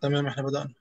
تمام احنا بدأنا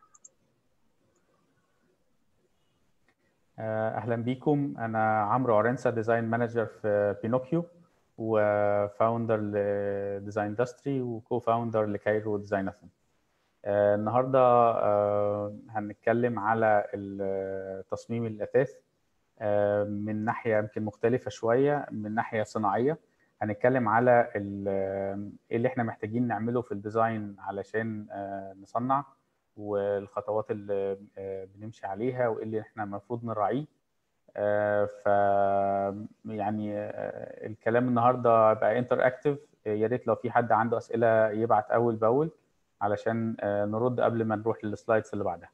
اهلا بيكم انا عمرو عرنسة ديزاين مانجر في بينوكيو وفاوندر لديزاين اندستري وكو فاوندر لكايرو ديزايناثون النهارده آه، هنتكلم على تصميم الاثاث آه، من ناحيه يمكن مختلفه شويه من ناحيه صناعيه هنتكلم على ال- ايه اللي احنا محتاجين نعمله في الديزاين علشان آه، نصنع والخطوات اللي آه، بنمشي عليها وايه اللي احنا المفروض نراعيه آه، ف يعني آه، الكلام النهارده بقى انتر اكتف يا ريت لو في حد عنده اسئله يبعت اول باول علشان آه، نرد قبل ما نروح للسلايدز اللي بعدها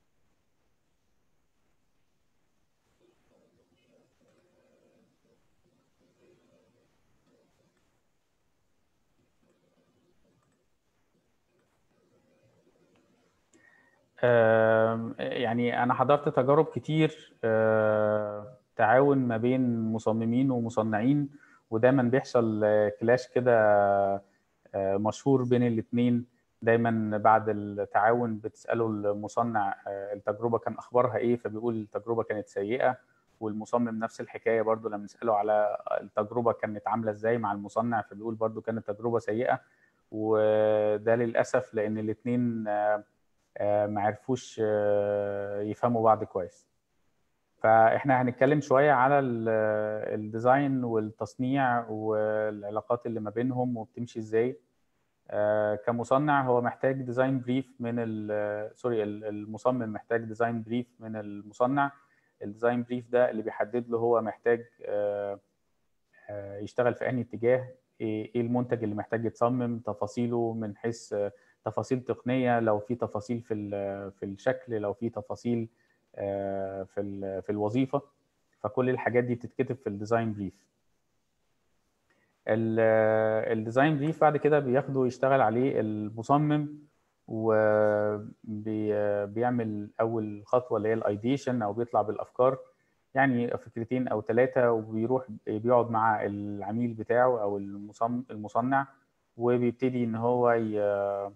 آم، يعني انا حضرت تجارب كتير آه، تعاون ما بين مصممين ومصنعين ودايما بيحصل آه، كلاش كده آه، مشهور بين الاتنين دايما بعد التعاون بتسأله المصنع آه، التجربة كان أخبارها إيه فبيقول التجربة كانت سيئة والمصمم نفس الحكاية برضو لما نسأله على التجربة كانت عاملة إزاي مع المصنع فبيقول برضو كانت تجربة سيئة وده للأسف لأن الاتنين آه، آه، ما عرفوش آه، يفهموا بعض كويس فاحنا هنتكلم شوية على ال- الديزاين والتصنيع والعلاقات اللي ما بينهم وبتمشي ازاي آه، كمصنع هو محتاج ديزاين بريف من ال- سوري ال- المصمم محتاج ديزاين بريف من المصنع الديزاين بريف ده اللي بيحدد له هو محتاج آه، آه، يشتغل في أنهي اتجاه ايه إيه المنتج اللي محتاج يتصمم تفاصيله من حيث آه، تفاصيل تقنية لو في تفاصيل في ال- في الشكل لو في تفاصيل آه، في ال- في الوظيفة فكل الحاجات دي بتتكتب في الديزاين بريف ال- الديزاين بريف بعد كده بياخده يشتغل عليه المصمم وبيعمل اول خطوه اللي هي الايديشن او بيطلع بالافكار يعني فكرتين او ثلاثه وبيروح بيقعد مع العميل بتاعه او المصمم المصنع وبيبتدي ان هو ي-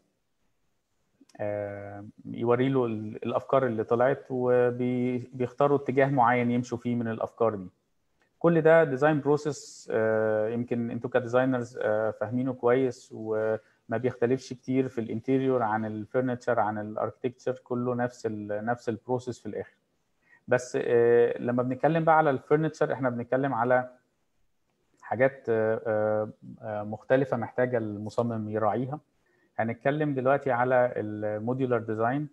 آه، يوري له ال- الافكار اللي طلعت وبيختاروا اتجاه معين يمشوا فيه من الافكار دي كل ده ديزاين بروسيس يمكن انتوا كديزاينرز آه، فاهمينه كويس وما بيختلفش كتير في الانتيريور عن الفurniture عن الاركتكتشر كله نفس ال نفس البروسيس في الاخر بس آه، لما بنتكلم بقى على الفurniture احنا بنتكلم على حاجات آه، آه، آه، مختلفة محتاجة المصمم يراعيها هنتكلم دلوقتي على الموديولار ديزاين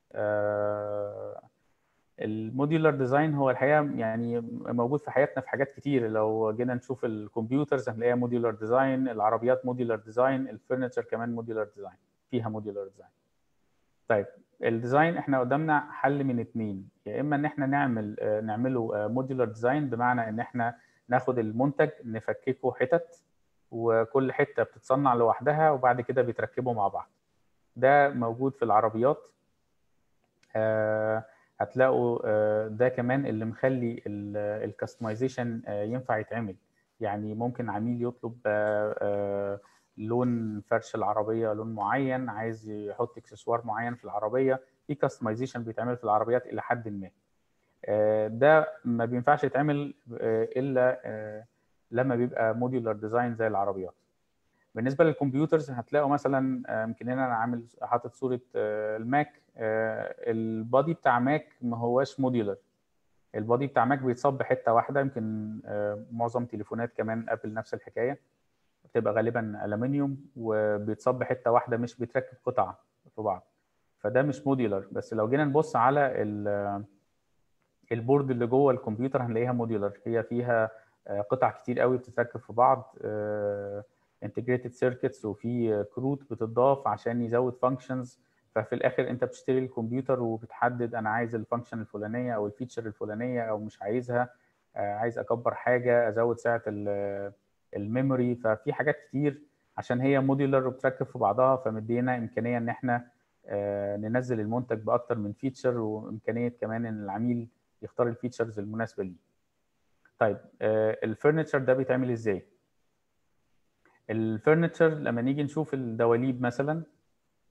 الموديولار ديزاين هو الحقيقه يعني موجود في حياتنا في حاجات كتير لو جينا نشوف الكمبيوترز هنلاقيها موديولار ديزاين العربيات موديولار ديزاين الفurniture كمان موديولار ديزاين فيها موديولار ديزاين طيب الديزاين احنا قدامنا حل من اتنين يا اما ان احنا نعمل آه، نعمله موديولار ديزاين بمعنى ان احنا ناخد المنتج نفككه حتت وكل حته بتتصنع لوحدها وبعد كده بيتركبوا مع بعض ده موجود في العربيات آه، هتلاقوا آه، ده كمان اللي مخلي الكاستمايزيشن ينفع يتعمل يعني ممكن عميل يطلب آه، آه، لون فرش العربية لون معين عايز يحط اكسسوار معين في العربية في كاستمايزيشن بيتعمل في العربيات إلى حد ما آه، ده ما بينفعش يتعمل آه، إلا آه، لما بيبقى موديولار ديزاين زي العربيات بالنسبه للكمبيوترز هتلاقوا مثلا آه، يمكن هنا انا عامل حاطط صوره آه، الماك آه، البادي بتاع ماك ما هواش موديولر البادي بتاع ماك بيتصب حته واحده يمكن آه، معظم تليفونات كمان ابل نفس الحكايه بتبقى غالبا الومنيوم وبيتصب حته واحده مش بيتركب قطع في بعض فده مش موديولر بس لو جينا نبص على ال- البورد اللي جوه الكمبيوتر هنلاقيها موديولر هي فيها آه، قطع كتير قوي بتتركب في بعض انتجريتد سيركتس وفي كروت بتضاف عشان يزود فانكشنز ففي الاخر انت بتشتري الكمبيوتر وبتحدد انا عايز الفانكشن الفلانيه او الفيتشر الفلانيه او مش عايزها آه، عايز اكبر حاجه ازود سعه ال- الميموري ففي حاجات كتير عشان هي موديولر وبتركب في بعضها فمدينا امكانيه ان احنا آه، ننزل المنتج باكتر من فيتشر وامكانيه كمان ان العميل يختار الفيتشرز المناسبه ليه طيب الفurniture ده بيتعمل ازاي الفurniture لما نيجي نشوف الدواليب مثلا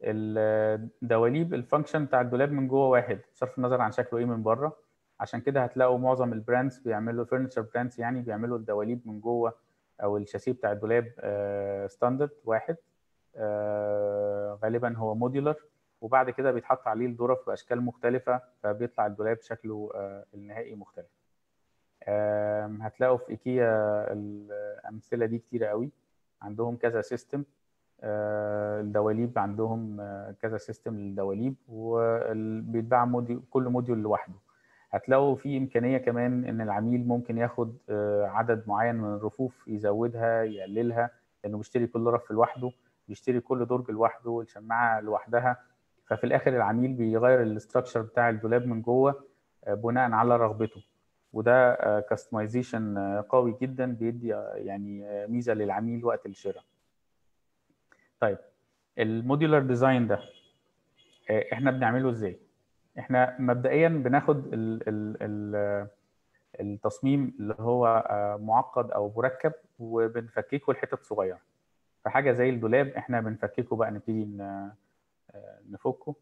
الدواليب الفانكشن بتاع الدولاب من جوه واحد بصرف النظر عن شكله ايه من بره عشان كده هتلاقوا معظم البراندز بيعملوا فرنتشر براندز يعني بيعملوا الدواليب من جوه او الشاسيه بتاع الدولاب ستاندرد واحد آه، غالبا هو موديولر وبعد كده بيتحط عليه الظرف باشكال مختلفه فبيطلع الدولاب شكله آه، النهائي مختلف آم، هتلاقوا في ايكيا الامثله دي كتيره قوي عندهم كذا سيستم الدواليب عندهم آه، كذا سيستم للدواليب وبيتباع موديول كل موديول لوحده هتلاقوا في امكانيه كمان ان العميل ممكن ياخد آه، عدد معين من الرفوف يزودها يقللها لانه بيشتري كل رف لوحده بيشتري كل درج لوحده الشماعه لوحدها ففي الاخر العميل بيغير الاستراكشر بتاع الدولاب من جوه آه، بناء على رغبته وده كاستمايزيشن قوي جدا بيدي آه، يعني آه، ميزه للعميل وقت الشراء طيب الموديولار ديزاين ده آه، احنا بنعمله ازاي احنا مبدئيا بناخد ال ال ال التصميم اللي هو آه، معقد او مركب وبنفككه لحتت صغيره فحاجه زي الدولاب احنا بنفككه بقى نبتدي ن- آه، نفكه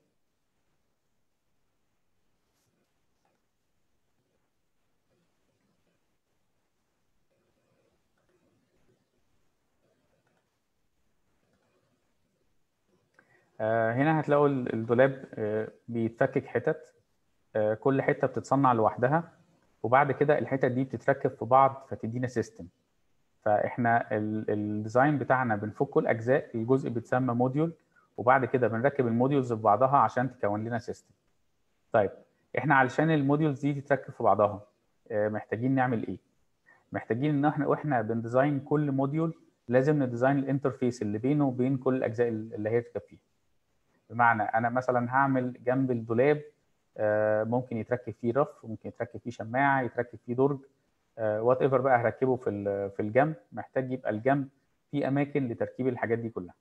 آه، هنا هتلاقوا ال- الدولاب آه، بيتفكك حتت آه، كل حته بتتصنع لوحدها وبعد كده الحتت دي بتتركب في بعض فتدينا سيستم فاحنا ال- الديزاين بتاعنا بنفكه الاجزاء الجزء بيتسمى موديول وبعد كده بنركب الموديولز في بعضها عشان تكون لنا سيستم طيب احنا علشان الموديولز دي تتركب في بعضها آه، محتاجين نعمل ايه محتاجين ان احنا واحنا بنديزاين كل موديول لازم نديزاين الانترفيس اللي بينه وبين كل الاجزاء اللي هيركب فيها بمعنى انا مثلا هعمل جنب الدولاب آه، ممكن يتركب فيه رف ممكن يتركب فيه شماعه يتركب فيه درج وات ايفر بقى هركبه في ال- في الجنب محتاج يبقى الجنب فيه اماكن لتركيب الحاجات دي كلها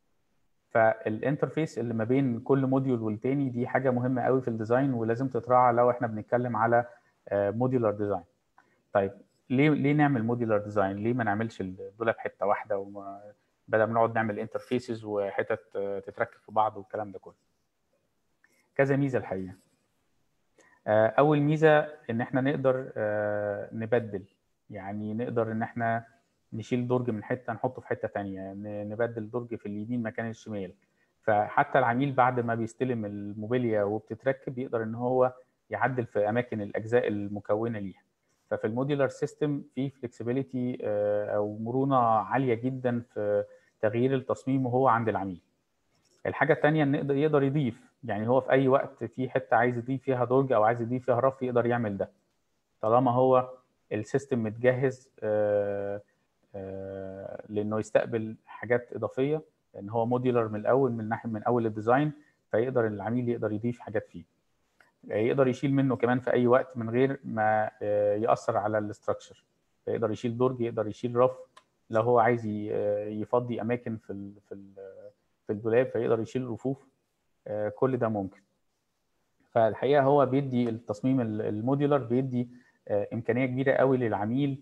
فالانترفيس اللي ما بين كل موديول والتاني دي حاجه مهمه قوي في الديزاين ولازم تتراعى لو احنا بنتكلم على موديولار ديزاين طيب ليه ليه نعمل موديولار ديزاين ليه ما نعملش الدولاب حته واحده وما بدل ما نقعد نعمل انترفيسز وحتت آه، تتركب في بعض والكلام ده كله كذا ميزه الحقيقه آه، اول ميزه ان احنا نقدر آه، نبدل يعني نقدر ان احنا نشيل درج من حته نحطه في حته تانية ن- نبدل درج في اليمين مكان الشمال فحتى العميل بعد ما بيستلم الموبيليا وبتتركب يقدر ان هو يعدل في اماكن الاجزاء المكونه ليها ففي الموديولار سيستم في فلكسبيليتي او مرونه عاليه جدا في تغيير التصميم وهو عند العميل الحاجه الثانيه ان يقدر يقدر يضيف يعني هو في اي وقت في حته عايز يضيف فيها درج او عايز يضيف فيها رف يقدر يعمل ده طالما هو السيستم متجهز آه، آه، لانه يستقبل حاجات اضافيه لان هو موديولر من الاول من ناحيه من اول الديزاين فيقدر العميل يقدر يضيف حاجات فيه يقدر يشيل منه كمان في اي وقت من غير ما آه، ياثر على الاستراكشر يقدر يشيل درج يقدر يشيل رف لو هو عايز ي- آه، يفضي اماكن في ال في ال في الدولاب فيقدر يشيل رفوف آه، كل ده ممكن فالحقيقه هو بيدي التصميم ال- الموديولر بيدي آه، امكانيه كبيره قوي للعميل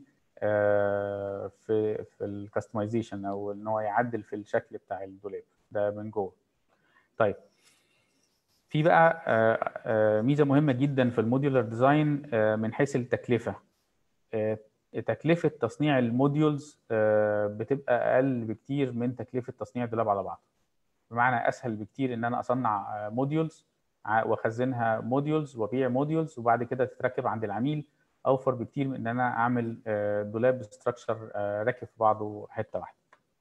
آه، في في الكاستمايزيشن او ان هو يعدل في الشكل بتاع الدولاب ده من جوه طيب في بقى آه، آه، ميزه مهمه جدا في الموديولر ديزاين آه، من حيث التكلفه آه، تكلفه تصنيع الموديولز آه، بتبقى اقل بكتير من تكلفه تصنيع الدولاب على بعض بمعنى اسهل بكتير ان انا اصنع موديولز واخزنها موديولز وابيع موديولز وبعد كده تتركب عند العميل اوفر بكتير من ان انا اعمل آه، دولاب ستراكشر راكب في بعضه حته واحده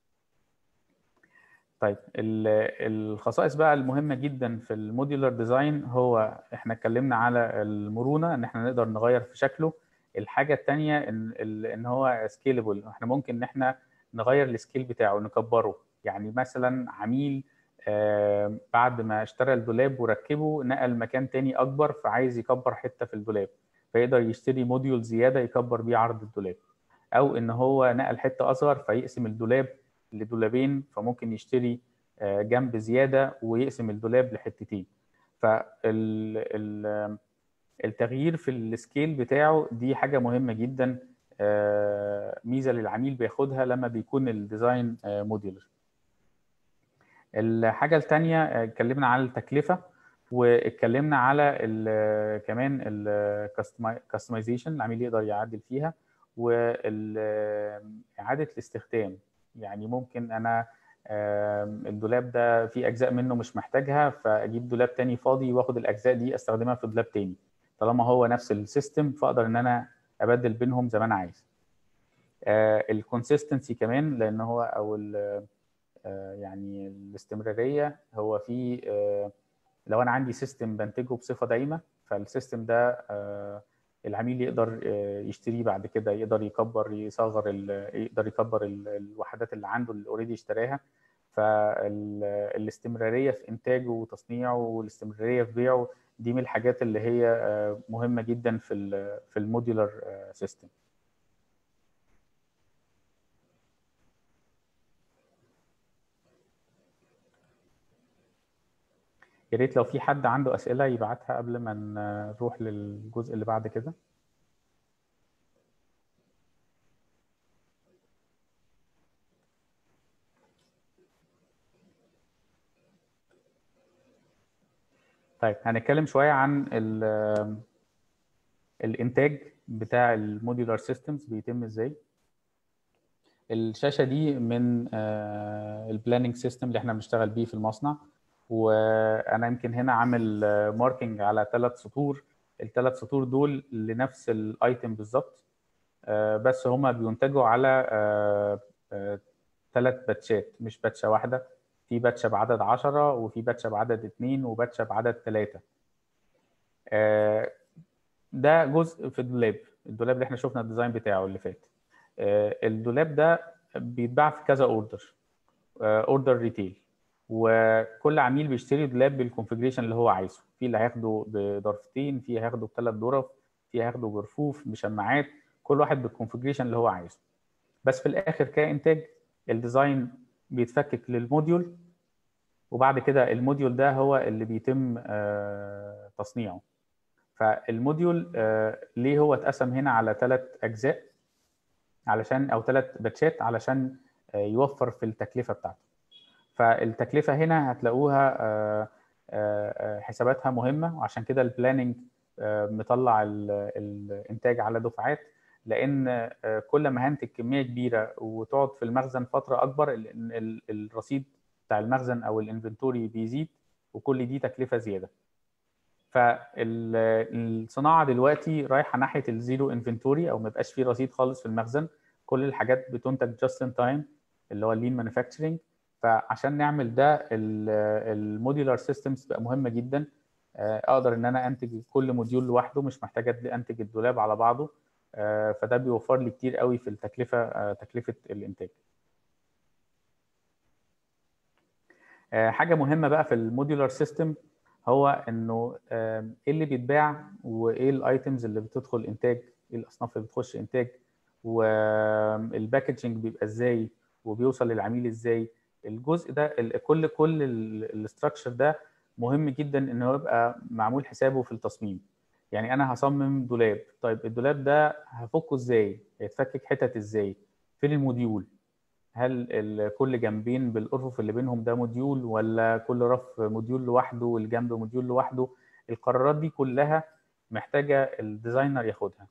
طيب ال- الخصائص بقى المهمه جدا في الموديولر ديزاين هو احنا اتكلمنا على المرونه ان احنا نقدر نغير في شكله الحاجه الثانيه ان ال- ان هو سكيلبل احنا ممكن ان احنا نغير السكيل بتاعه نكبره يعني مثلا عميل آه، بعد ما اشترى الدولاب وركبه نقل مكان تاني اكبر فعايز يكبر حته في الدولاب فيقدر يشتري موديول زياده يكبر بيه عرض الدولاب او ان هو نقل حته اصغر فيقسم الدولاب لدولابين فممكن يشتري آه، جنب زياده ويقسم الدولاب لحتتين فالتغيير في السكيل بتاعه دي حاجه مهمه جدا آه، ميزه للعميل بياخدها لما بيكون الديزاين موديولر الحاجه الثانيه اتكلمنا على التكلفه واتكلمنا على ال كمان الكاستمايزيشن العميل يقدر يعدل فيها واعاده الاستخدام يعني ممكن انا الدولاب ده في اجزاء منه مش محتاجها فاجيب دولاب تاني فاضي واخد الاجزاء دي استخدمها في دولاب تاني طالما هو نفس السيستم فاقدر ان انا ابدل بينهم زي ما انا عايز الكونسيستنسي كمان لان هو او يعني الاستمراريه هو في لو انا عندي سيستم بنتجه بصفه دايمه فالسيستم ده العميل يقدر يشتريه بعد كده يقدر يكبر يصغر يقدر يكبر الوحدات اللي عنده اللي اوريدي اشتراها فالاستمراريه في انتاجه وتصنيعه والاستمراريه في بيعه دي من الحاجات اللي هي مهمه جدا في في الموديولار سيستم يا ريت لو في حد عنده اسئله يبعتها قبل ما نروح للجزء اللي بعد كده طيب هنتكلم شويه عن الانتاج بتاع الموديولار سيستمز بيتم ازاي الشاشه دي من البلاننج سيستم اللي احنا بنشتغل بيه في المصنع وانا يمكن هنا عامل ماركينج على ثلاث سطور الثلاث سطور دول لنفس الايتم بالظبط بس هما بينتجوا على ثلاث باتشات مش باتشه واحده في باتشه بعدد 10 وفي باتشه بعدد 2 وباتشه بعدد 3 ده جزء في الدولاب الدولاب اللي احنا شفنا الديزاين بتاعه اللي فات الدولاب ده بيتباع في كذا اوردر اوردر ريتيل وكل عميل بيشتري دولاب بالكونفجريشن اللي هو عايزه في اللي هياخده بضرفتين في هياخده بثلاث ضرف في هياخده برفوف بشماعات كل واحد بالكونفجريشن اللي هو عايزه بس في الاخر كانتاج الديزاين بيتفكك للموديول وبعد كده الموديول ده هو اللي بيتم تصنيعه فالموديول ليه هو اتقسم هنا على ثلاث اجزاء علشان او ثلاث باتشات علشان يوفر في التكلفه بتاعته فالتكلفه هنا هتلاقوها حساباتها مهمه وعشان كده البلاننج مطلع الانتاج على دفعات لان كل ما هنتج كميه كبيره وتقعد في المخزن فتره اكبر الرصيد بتاع المخزن او الانفنتوري بيزيد وكل دي تكلفه زياده فالصناعه دلوقتي رايحه ناحيه الزيرو انفنتوري او ما يبقاش فيه رصيد خالص في المخزن كل الحاجات بتنتج جاست ان تايم اللي هو اللين مانيفاكتشرنج فعشان نعمل ده الموديولار سيستمز بقى مهمه جدا اقدر ان انا انتج كل موديول لوحده مش محتاج انتج الدولاب على بعضه فده بيوفر لي كتير قوي في التكلفه تكلفه الانتاج حاجه مهمه بقى في الموديولار سيستم هو انه ايه اللي بيتباع وايه الايتمز اللي بتدخل انتاج ايه الاصناف اللي بتخش انتاج والباكجنج بيبقى ازاي وبيوصل للعميل ازاي الجزء ده كل كل الاستراكشر ده مهم جدا ان هو يبقى معمول حسابه في التصميم يعني انا هصمم دولاب طيب الدولاب ده هفكه ازاي هيتفكك حتت ازاي فين الموديول هل كل جنبين بالارفف اللي بينهم ده موديول ولا كل رف موديول لوحده والجنب موديول لوحده القرارات دي كلها محتاجه الديزاينر ياخدها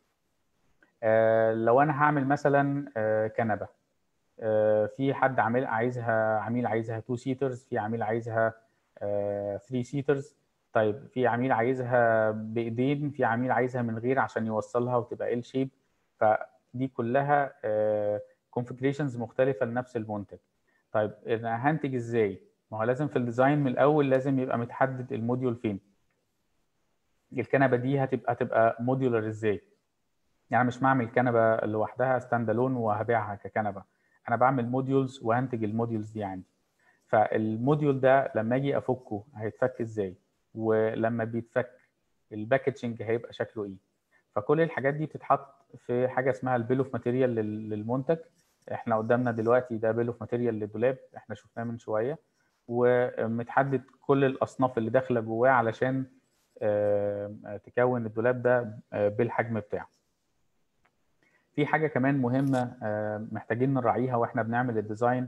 لو انا هعمل مثلا كنبه في حد عامل عايزها عميل عايزها 2 سيترز في عميل عايزها 3 سيترز طيب في عميل عايزها بايدين في عميل عايزها من غير عشان يوصلها وتبقى ال شيب فدي كلها كونفجريشنز مختلفه لنفس المنتج طيب انا هنتج ازاي ما هو لازم في الديزاين من الاول لازم يبقى متحدد الموديول فين الكنبه دي هتبقى هتبقى موديولر ازاي يعني مش بعمل كنبه لوحدها ستاند الون وهبيعها ككنبه انا بعمل موديولز وهنتج الموديولز دي عندي فالموديول ده لما اجي افكه هيتفك ازاي ولما بيتفك الباكجنج هيبقى شكله ايه فكل الحاجات دي بتتحط في حاجه اسمها البيل اوف ماتيريال للمنتج احنا قدامنا دلوقتي ده بيل اوف ماتيريال للدولاب احنا شفناه من شويه ومتحدد كل الاصناف اللي داخله جواه علشان تكون الدولاب ده بالحجم بتاعه في حاجه كمان مهمه محتاجين نراعيها واحنا بنعمل الديزاين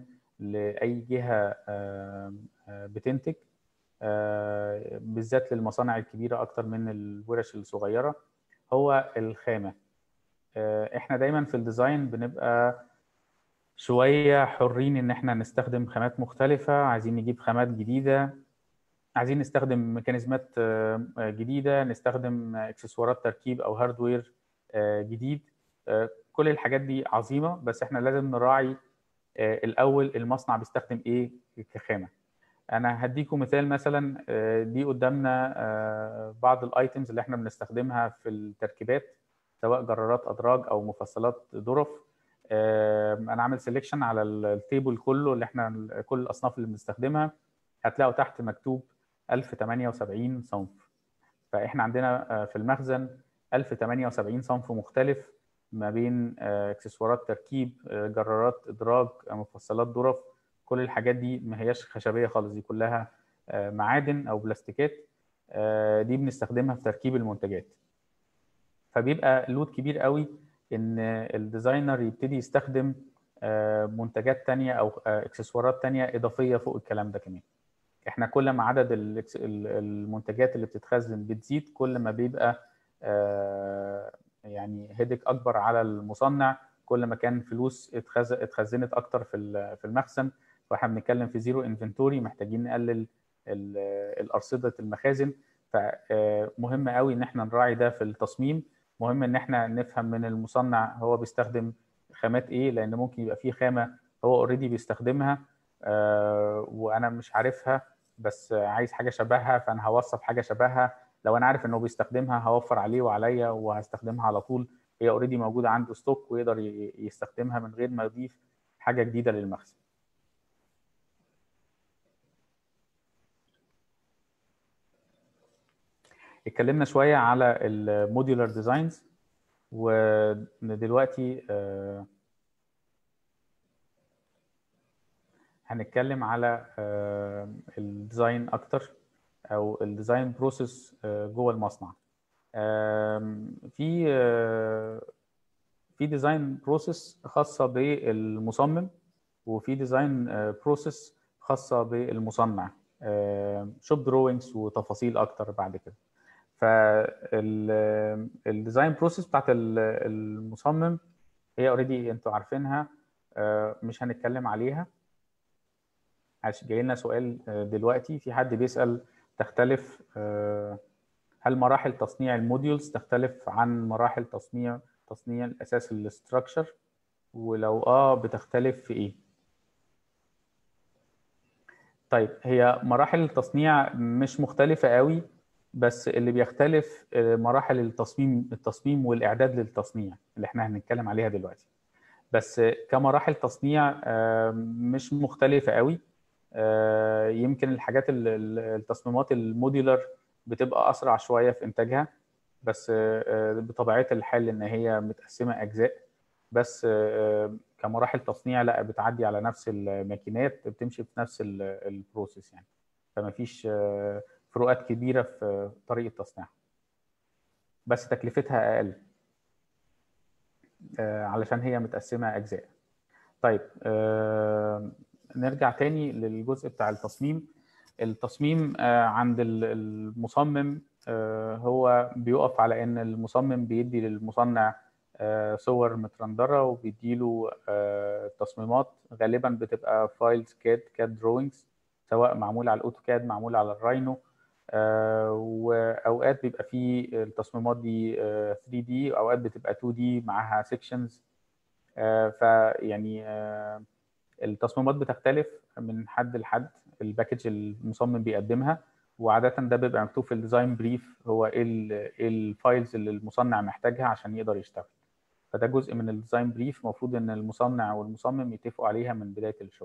لاي جهه بتنتج بالذات للمصانع الكبيره اكتر من الورش الصغيره هو الخامه احنا دايما في الديزاين بنبقى شويه حرين ان احنا نستخدم خامات مختلفه عايزين نجيب خامات جديده عايزين نستخدم ميكانيزمات جديده نستخدم اكسسوارات تركيب او هاردوير جديد كل الحاجات دي عظيمه بس احنا لازم نراعي الاول المصنع بيستخدم ايه كخامه انا هديكم مثال مثلا دي قدامنا بعض الايتمز اللي احنا بنستخدمها في التركيبات سواء جرارات ادراج او مفصلات ظرف انا عامل سيلكشن على التيبل كله اللي احنا كل الاصناف اللي بنستخدمها هتلاقوا تحت مكتوب 1078 صنف فاحنا عندنا في المخزن 1078 صنف مختلف ما بين اكسسوارات تركيب جرارات ادراج مفصلات ظرف كل الحاجات دي ما هياش خشبيه خالص دي كلها معادن او بلاستيكات دي بنستخدمها في تركيب المنتجات فبيبقى لود كبير قوي ان الديزاينر يبتدي يستخدم منتجات تانية او اكسسوارات تانية اضافيه فوق الكلام ده كمان احنا كل ما عدد المنتجات اللي بتتخزن بتزيد كل ما بيبقى يعني هيدك اكبر على المصنع كل ما كان فلوس اتخزنت اكتر في في المخزن واحنا بنتكلم في زيرو انفنتوري محتاجين نقلل الارصده المخازن فمهم قوي ان احنا نراعي ده في التصميم مهم ان احنا نفهم من المصنع هو بيستخدم خامات ايه لان ممكن يبقى في خامه هو اوريدي بيستخدمها وانا مش عارفها بس عايز حاجه شبهها فانا هوصف حاجه شبهها لو انا عارف انه بيستخدمها هوفر عليه وعليا وهستخدمها على طول هي اوريدي موجوده عنده ستوك ويقدر يستخدمها من غير ما يضيف حاجه جديده للمخزن اتكلمنا شويه على الموديولار ديزاينز ودلوقتي هنتكلم على الديزاين اكتر او الديزاين بروسيس جوه المصنع في في ديزاين بروسيس خاصه بالمصمم وفي ديزاين بروسيس خاصه بالمصنع شوب دروينجز وتفاصيل اكتر بعد كده فالديزاين بروسيس بتاعت المصمم هي اوريدي انتوا عارفينها مش هنتكلم عليها عشان جاي لنا سؤال دلوقتي في حد بيسال تختلف هل مراحل تصنيع الموديولز تختلف عن مراحل تصنيع تصنيع الاساس الاستراكشر ولو اه بتختلف في ايه طيب هي مراحل التصنيع مش مختلفه قوي بس اللي بيختلف مراحل التصميم التصميم والاعداد للتصنيع اللي احنا هنتكلم عليها دلوقتي بس كمراحل تصنيع مش مختلفه قوي يمكن الحاجات التصميمات الموديولر بتبقى اسرع شويه في انتاجها بس بطبيعتها الحال ان هي متقسمه اجزاء بس كمراحل تصنيع لا بتعدي على نفس الماكينات بتمشي في نفس البروسيس يعني فما فيش فروقات كبيره في طريقه تصنيعها بس تكلفتها اقل علشان هي متقسمه اجزاء طيب نرجع تاني للجزء بتاع التصميم التصميم عند المصمم هو بيقف على ان المصمم بيدي للمصنع صور مترندره وبيديله تصميمات غالبا بتبقى فايلز كاد كاد دروينجز سواء معمول على الاوتوكاد معمول على الراينو واوقات بيبقى في التصميمات دي 3 دي اوقات بتبقى 2 دي معاها سيكشنز فيعني التصميمات بتختلف من حد لحد الباكج المصمم بيقدمها وعاده ده بيبقى مكتوب في الديزاين بريف هو ايه الفايلز اللي المصنع محتاجها عشان يقدر يشتغل فده جزء من الديزاين بريف المفروض ان المصنع والمصمم يتفقوا عليها من بدايه الشغل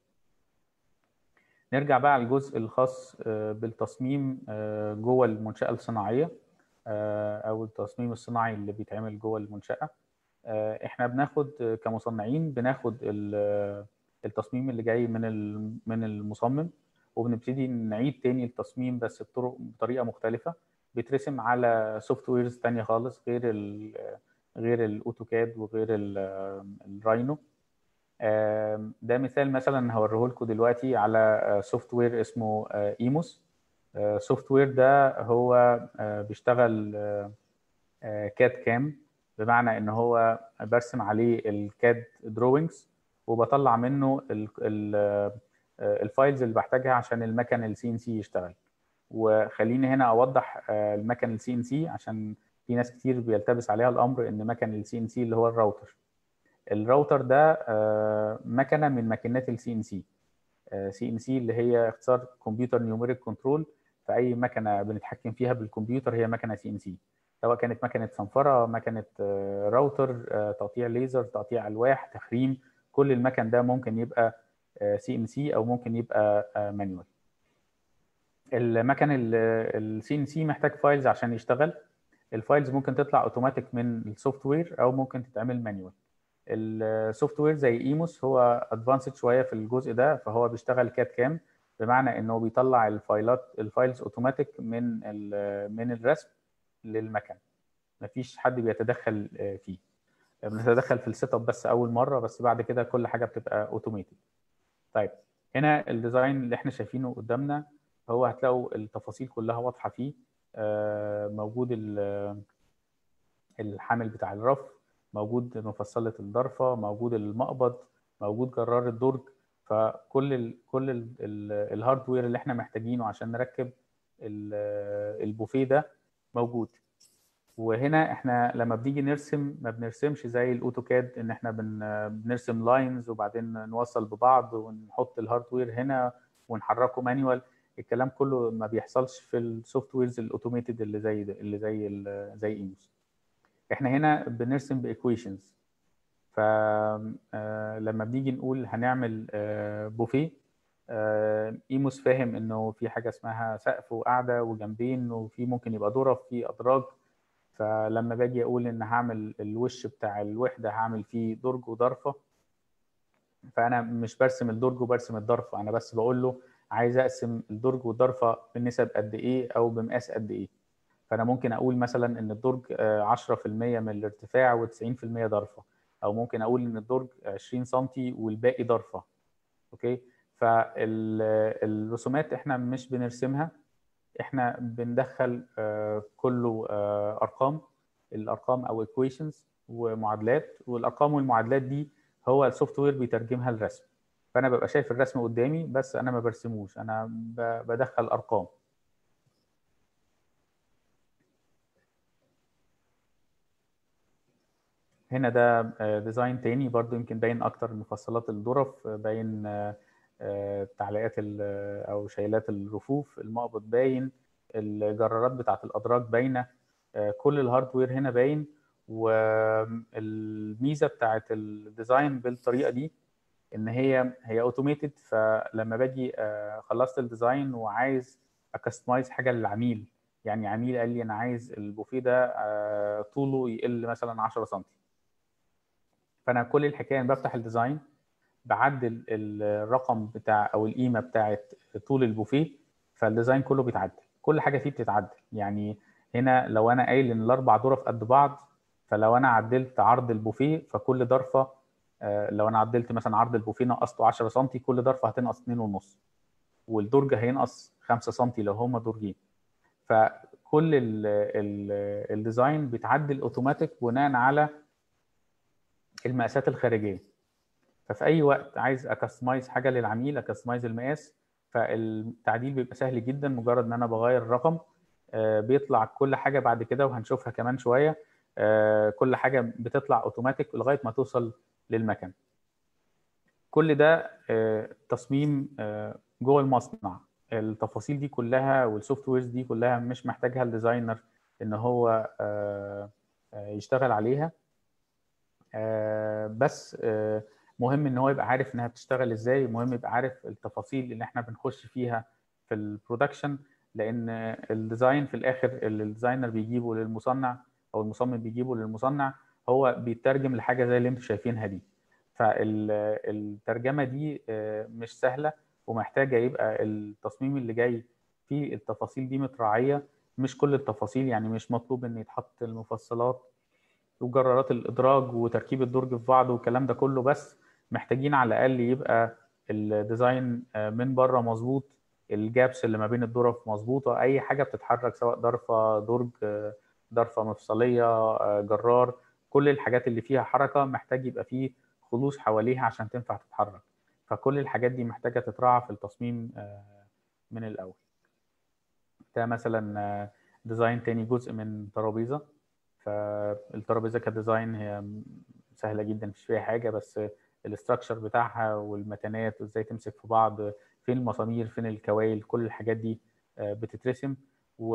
نرجع بقى على الجزء الخاص بالتصميم جوه المنشاه الصناعيه او التصميم الصناعي اللي بيتعمل جوه المنشاه احنا بناخد كمصنعين بناخد التصميم اللي جاي من من المصمم وبنبتدي نعيد تاني التصميم بس بطرق بطريقه مختلفه بيترسم على سوفت ويرز ثانيه خالص غير ال غير الاوتوكاد وغير الراينو ده مثال مثلا هوريه لكم دلوقتي على سوفت وير اسمه ايموس سوفت وير ده هو بيشتغل كاد كام بمعنى ان هو برسم عليه الكاد دروينجز وبطلع منه الفايلز اللي بحتاجها عشان المكن السي ان سي يشتغل وخليني هنا اوضح المكن السي ان سي عشان في ناس كتير بيلتبس عليها الامر ان مكن السي ان سي اللي هو الراوتر الراوتر ده مكنه من ماكينات السي ان سي سي ان سي اللي هي اختصار كمبيوتر نيوميريك كنترول فاي مكنه بنتحكم فيها بالكمبيوتر هي مكنه سي ان سي سواء كانت مكنه صنفره مكنه راوتر تقطيع ليزر تقطيع الواح تخريم كل المكن ده ممكن يبقى سي ان سي او ممكن يبقى مانوال المكن السي ان سي محتاج فايلز عشان يشتغل الفايلز ممكن تطلع اوتوماتيك من السوفت وير او ممكن تتعمل مانوال السوفت وير زي ايموس هو ادفانسد شويه في الجزء ده فهو بيشتغل كات كام بمعنى انه بيطلع الفايلات الفايلز اوتوماتيك من من الرسم للمكن مفيش حد بيتدخل فيه بنتدخل في السيت اب بس اول مره بس بعد كده كل حاجه بتبقى اوتوميتد طيب هنا الديزاين اللي احنا شايفينه قدامنا هو هتلاقوا التفاصيل كلها واضحه فيه موجود الحامل بتاع الرف موجود مفصله الضرفه موجود المقبض موجود جرار الدرج فكل ال كل الهاردوير اللي احنا محتاجينه عشان نركب البوفيه ده موجود وهنا احنا لما بنيجي نرسم ما بنرسمش زي الاوتوكاد ان احنا بنرسم لاينز وبعدين نوصل ببعض ونحط الهاردوير هنا ونحركه مانيوال الكلام كله ما بيحصلش في السوفت ويرز الاوتوميتد اللي زي ده اللي زي زي ايموس احنا هنا بنرسم بايكويشنز فلما بنيجي نقول هنعمل بوفيه ايموس فاهم انه في حاجه اسمها سقف وقاعده وجنبين وفي ممكن يبقى ظرف في ادراج فلما باجي اقول ان هعمل الوش بتاع الوحده هعمل فيه درج وضرفه فانا مش برسم الدرج وبرسم الضرفه انا بس بقول له عايز اقسم الدرج والضرفه بنسب قد ايه او بمقاس قد ايه فانا ممكن اقول مثلا ان الدرج 10% من الارتفاع و90% ضرفه او ممكن اقول ان الدرج 20 سم والباقي ضرفه اوكي فالرسومات احنا مش بنرسمها احنا بندخل كله ارقام الارقام او equations ومعادلات والارقام والمعادلات دي هو السوفت وير بيترجمها لرسم فانا ببقى شايف الرسم قدامي بس انا ما برسموش انا بدخل ارقام هنا ده ديزاين تاني برضو يمكن باين اكتر مفصلات الظرف باين تعليقات او شيلات الرفوف المقبض باين الجرارات بتاعه الادراج باينه كل الهاردوير هنا باين والميزه بتاعه الديزاين بالطريقه دي ان هي هي اوتوميتد فلما باجي خلصت الديزاين وعايز اكستمايز حاجه للعميل يعني عميل قال لي انا عايز البوفيه ده طوله يقل مثلا 10 سم فانا كل الحكايه ان بفتح الديزاين بعدل الرقم بتاع او القيمه بتاعه طول البوفيه فالديزاين كله بيتعدل كل حاجه فيه بتتعدل يعني هنا لو انا قايل ان الاربع ظرف قد بعض فلو انا عدلت عرض البوفيه فكل ضرفه لو انا عدلت مثلا عرض البوفيه نقصته 10 سم كل ضرفه هتنقص 2.5 والدرج هينقص 5 سم لو هما درجين فكل ال ال الديزاين بيتعدل اوتوماتيك بناء على المقاسات الخارجيه ففي اي وقت عايز اكستمايز حاجه للعميل اكستمايز المقاس فالتعديل بيبقى سهل جدا مجرد ان انا بغير الرقم بيطلع كل حاجه بعد كده وهنشوفها كمان شويه كل حاجه بتطلع اوتوماتيك لغايه ما توصل للمكن كل ده تصميم جوه المصنع التفاصيل دي كلها والسوفت ويرز دي كلها مش محتاجها الديزاينر ان هو يشتغل عليها بس مهم ان هو يبقى عارف انها بتشتغل ازاي مهم يبقى عارف التفاصيل اللي احنا بنخش فيها في البرودكشن لان الديزاين في الاخر اللي الديزاينر بيجيبه للمصنع او المصمم بيجيبه للمصنع هو بيترجم لحاجه زي اللي انتم شايفينها دي فالترجمه دي مش سهله ومحتاجه يبقى التصميم اللي جاي فيه التفاصيل دي متراعيه مش كل التفاصيل يعني مش مطلوب ان يتحط المفصلات وجرارات الادراج وتركيب الدرج في بعض والكلام ده كله بس محتاجين على الاقل يبقى الديزاين من بره مظبوط الجابس اللي ما بين الظرف مظبوطه اي حاجه بتتحرك سواء ضرفه درج ضرفه مفصليه جرار كل الحاجات اللي فيها حركه محتاج يبقى فيه خلوص حواليها عشان تنفع تتحرك فكل الحاجات دي محتاجه تتراعى في التصميم من الاول ده مثلا ديزاين تاني جزء من ترابيزه فالترابيزه كديزاين هي سهله جدا مفيش فيها حاجه بس الاستراكشر بتاعها والمتانات وازاي تمسك في بعض فين المسامير فين الكوايل كل الحاجات دي بتترسم و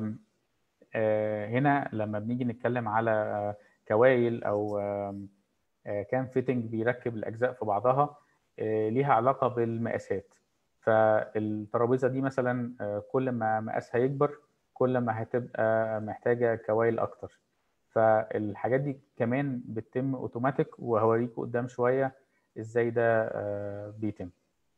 هنا لما بنيجي نتكلم على كوايل او كان فيتنج بيركب الاجزاء في بعضها ليها علاقه بالمقاسات فالترابيزه دي مثلا كل ما مقاسها يكبر كل ما هتبقى محتاجه كوايل اكتر فالحاجات دي كمان بتتم اوتوماتيك وهوريكم قدام شويه ازاي ده بيتم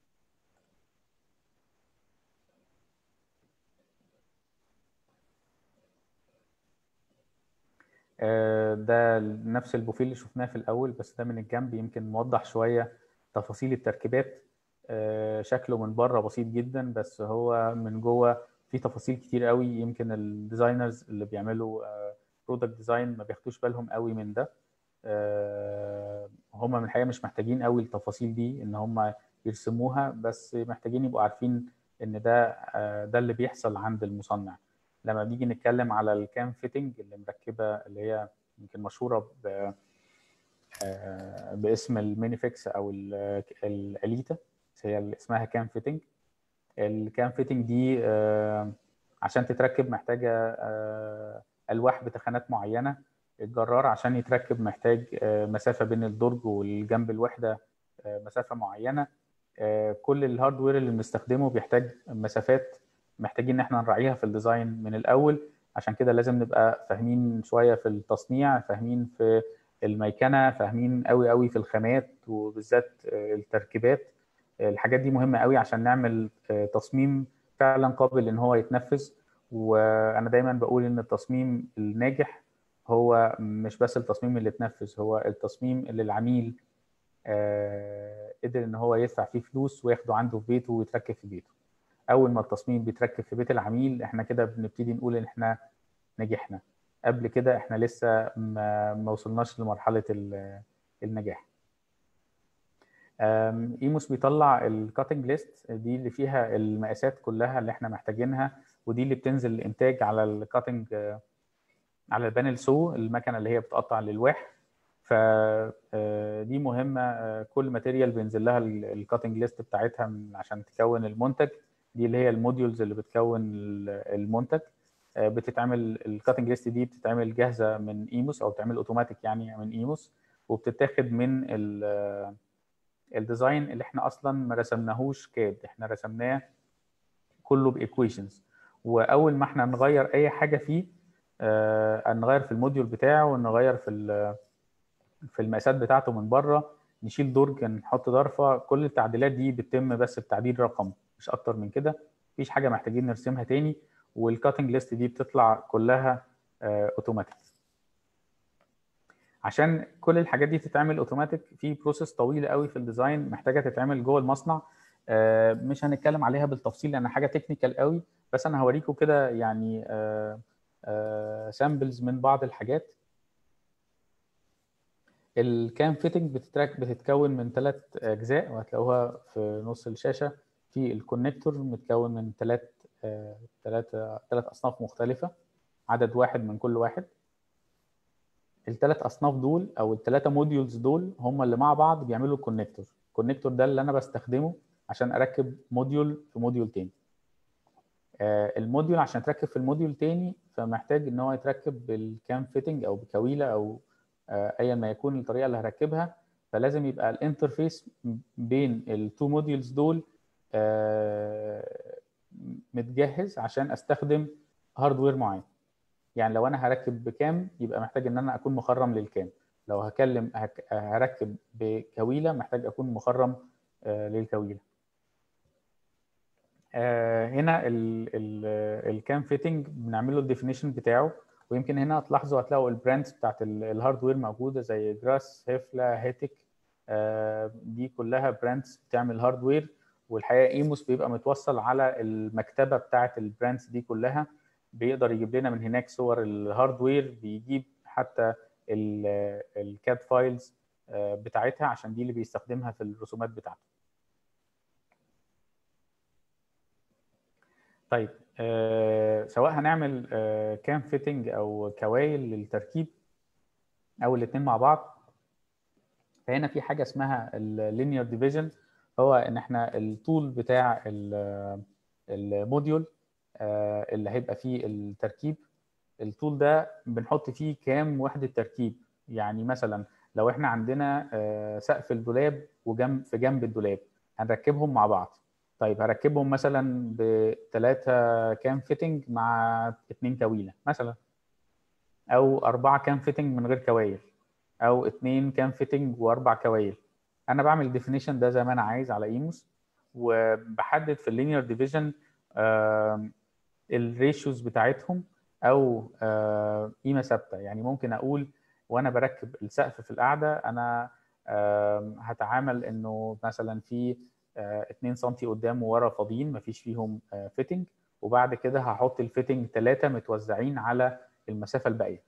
ده نفس البوفيه اللي شفناه في الاول بس ده من الجنب يمكن موضح شويه تفاصيل التركيبات شكله من بره بسيط جدا بس هو من جوه في تفاصيل كتير قوي يمكن الديزاينرز اللي بيعملوا برودكت ديزاين ما بياخدوش بالهم قوي من ده هم من الحقيقه مش محتاجين قوي التفاصيل دي ان هم يرسموها بس محتاجين يبقوا عارفين ان ده ده اللي بيحصل عند المصنع لما بنيجي نتكلم على الكام فيتنج اللي مركبه اللي هي يمكن مشهوره ب باسم المينيفكس او الاليتا هي اللي اسمها كام فيتنج الكام فيتنج دي عشان تتركب محتاجه الواح بتخانات معينه الجرار عشان يتركب محتاج مسافه بين الدرج والجنب الوحده مسافه معينه كل الهاردوير اللي بنستخدمه بيحتاج مسافات محتاجين ان احنا نراعيها في الديزاين من الاول عشان كده لازم نبقى فاهمين شويه في التصنيع فاهمين في الميكنه فاهمين قوي قوي في الخامات وبالذات التركيبات الحاجات دي مهمه قوي عشان نعمل تصميم فعلا قابل ان هو يتنفذ وانا دايما بقول ان التصميم الناجح هو مش بس التصميم اللي اتنفذ هو التصميم اللي العميل قدر ان هو يدفع فيه فلوس وياخده عنده في بيته ويتركب في بيته اول ما التصميم بيتركب في بيت العميل احنا كده بنبتدي نقول ان احنا نجحنا قبل كده احنا لسه ما, ما وصلناش لمرحله النجاح ايموس بيطلع الكاتنج ليست دي اللي فيها المقاسات كلها اللي احنا محتاجينها ودي اللي بتنزل الانتاج على الكاتنج على البانل سو المكنه اللي هي بتقطع الالواح فدي مهمه كل ماتيريال بينزل لها الكاتنج ليست بتاعتها عشان تكون المنتج دي اللي هي الموديولز اللي بتكون المنتج بتتعمل الكاتنج ليست دي بتتعمل جاهزه من ايموس او بتتعمل اوتوماتيك يعني من ايموس وبتتاخد من الديزاين اللي احنا اصلا ما رسمناهوش كاد احنا رسمناه كله بايكويشنز واول ما احنا نغير اي حاجه فيه آه نغير في الموديول بتاعه ونغير في في المقاسات بتاعته من بره نشيل درج نحط ظرفه كل التعديلات دي بتتم بس بتعديل رقم مش اكتر من كده مفيش حاجه محتاجين نرسمها تاني والكاتنج ليست دي بتطلع كلها آه اوتوماتيك عشان كل الحاجات دي تتعمل اوتوماتيك في بروسيس طويله قوي في الديزاين محتاجه تتعمل جوه المصنع آه مش هنتكلم عليها بالتفصيل لان حاجه تكنيكال قوي بس انا هوريكم كده يعني سامبلز من بعض الحاجات الكام فيتنج بتتراك بتتكون من ثلاث اجزاء وهتلاقوها في نص الشاشه في الكونكتور متكون من ثلاث ثلاث ثلاث اصناف مختلفه عدد واحد من كل واحد الثلاث اصناف دول او الثلاثه موديولز دول هم اللي مع بعض بيعملوا الكونكتور الكونكتور ده اللي انا بستخدمه عشان اركب موديول في موديول تاني الموديول عشان تركب في الموديول تاني فمحتاج ان هو يتركب بالكام فيتنج او بكويله او ايا ما يكون الطريقه اللي هركبها فلازم يبقى الانترفيس بين التو موديولز دول متجهز عشان استخدم هاردوير معين يعني لو انا هركب بكام يبقى محتاج ان انا اكون مخرم للكام لو هكلم هركب بكويله محتاج اكون مخرم للكويله هنا الكام فيتنج بنعمل له الديفينيشن بتاعه ويمكن هنا هتلاحظوا هتلاقوا البراندز بتاعت الهاردوير موجوده زي جراس هيفلا هيتك دي كلها براندز بتعمل هاردوير والحقيقه ايموس بيبقى متوصل على المكتبه بتاعه البراندز دي كلها بيقدر يجيب لنا من هناك صور الهاردوير بيجيب حتى الكاد فايلز بتاعتها عشان دي اللي بيستخدمها في الرسومات بتاعته طيب آه سواء هنعمل آه كام فيتنج او كوايل للتركيب او الاثنين مع بعض فهنا في حاجه اسمها اللينير ديفيجن هو ان احنا الطول بتاع الموديول آه اللي هيبقى فيه التركيب الطول ده بنحط فيه كام وحده تركيب يعني مثلا لو احنا عندنا سقف الدولاب وجنب في جنب الدولاب هنركبهم مع بعض طيب هركبهم مثلا بثلاثة كام فيتنج مع اتنين كويلة مثلا أو أربعة كام فيتنج من غير كوايل أو اتنين كام فيتنج وأربع كوايل أنا بعمل الديفينيشن ده زي ما أنا عايز على إيموس وبحدد في اللينير ديفيجن الريشيوز بتاعتهم أو قيمة ثابتة يعني ممكن أقول وأنا بركب السقف في القاعدة أنا هتعامل إنه مثلا في 2 سم قدام وورا فاضيين مفيش فيهم فيتنج وبعد كده هحط الفيتنج ثلاثة متوزعين على المسافة الباقية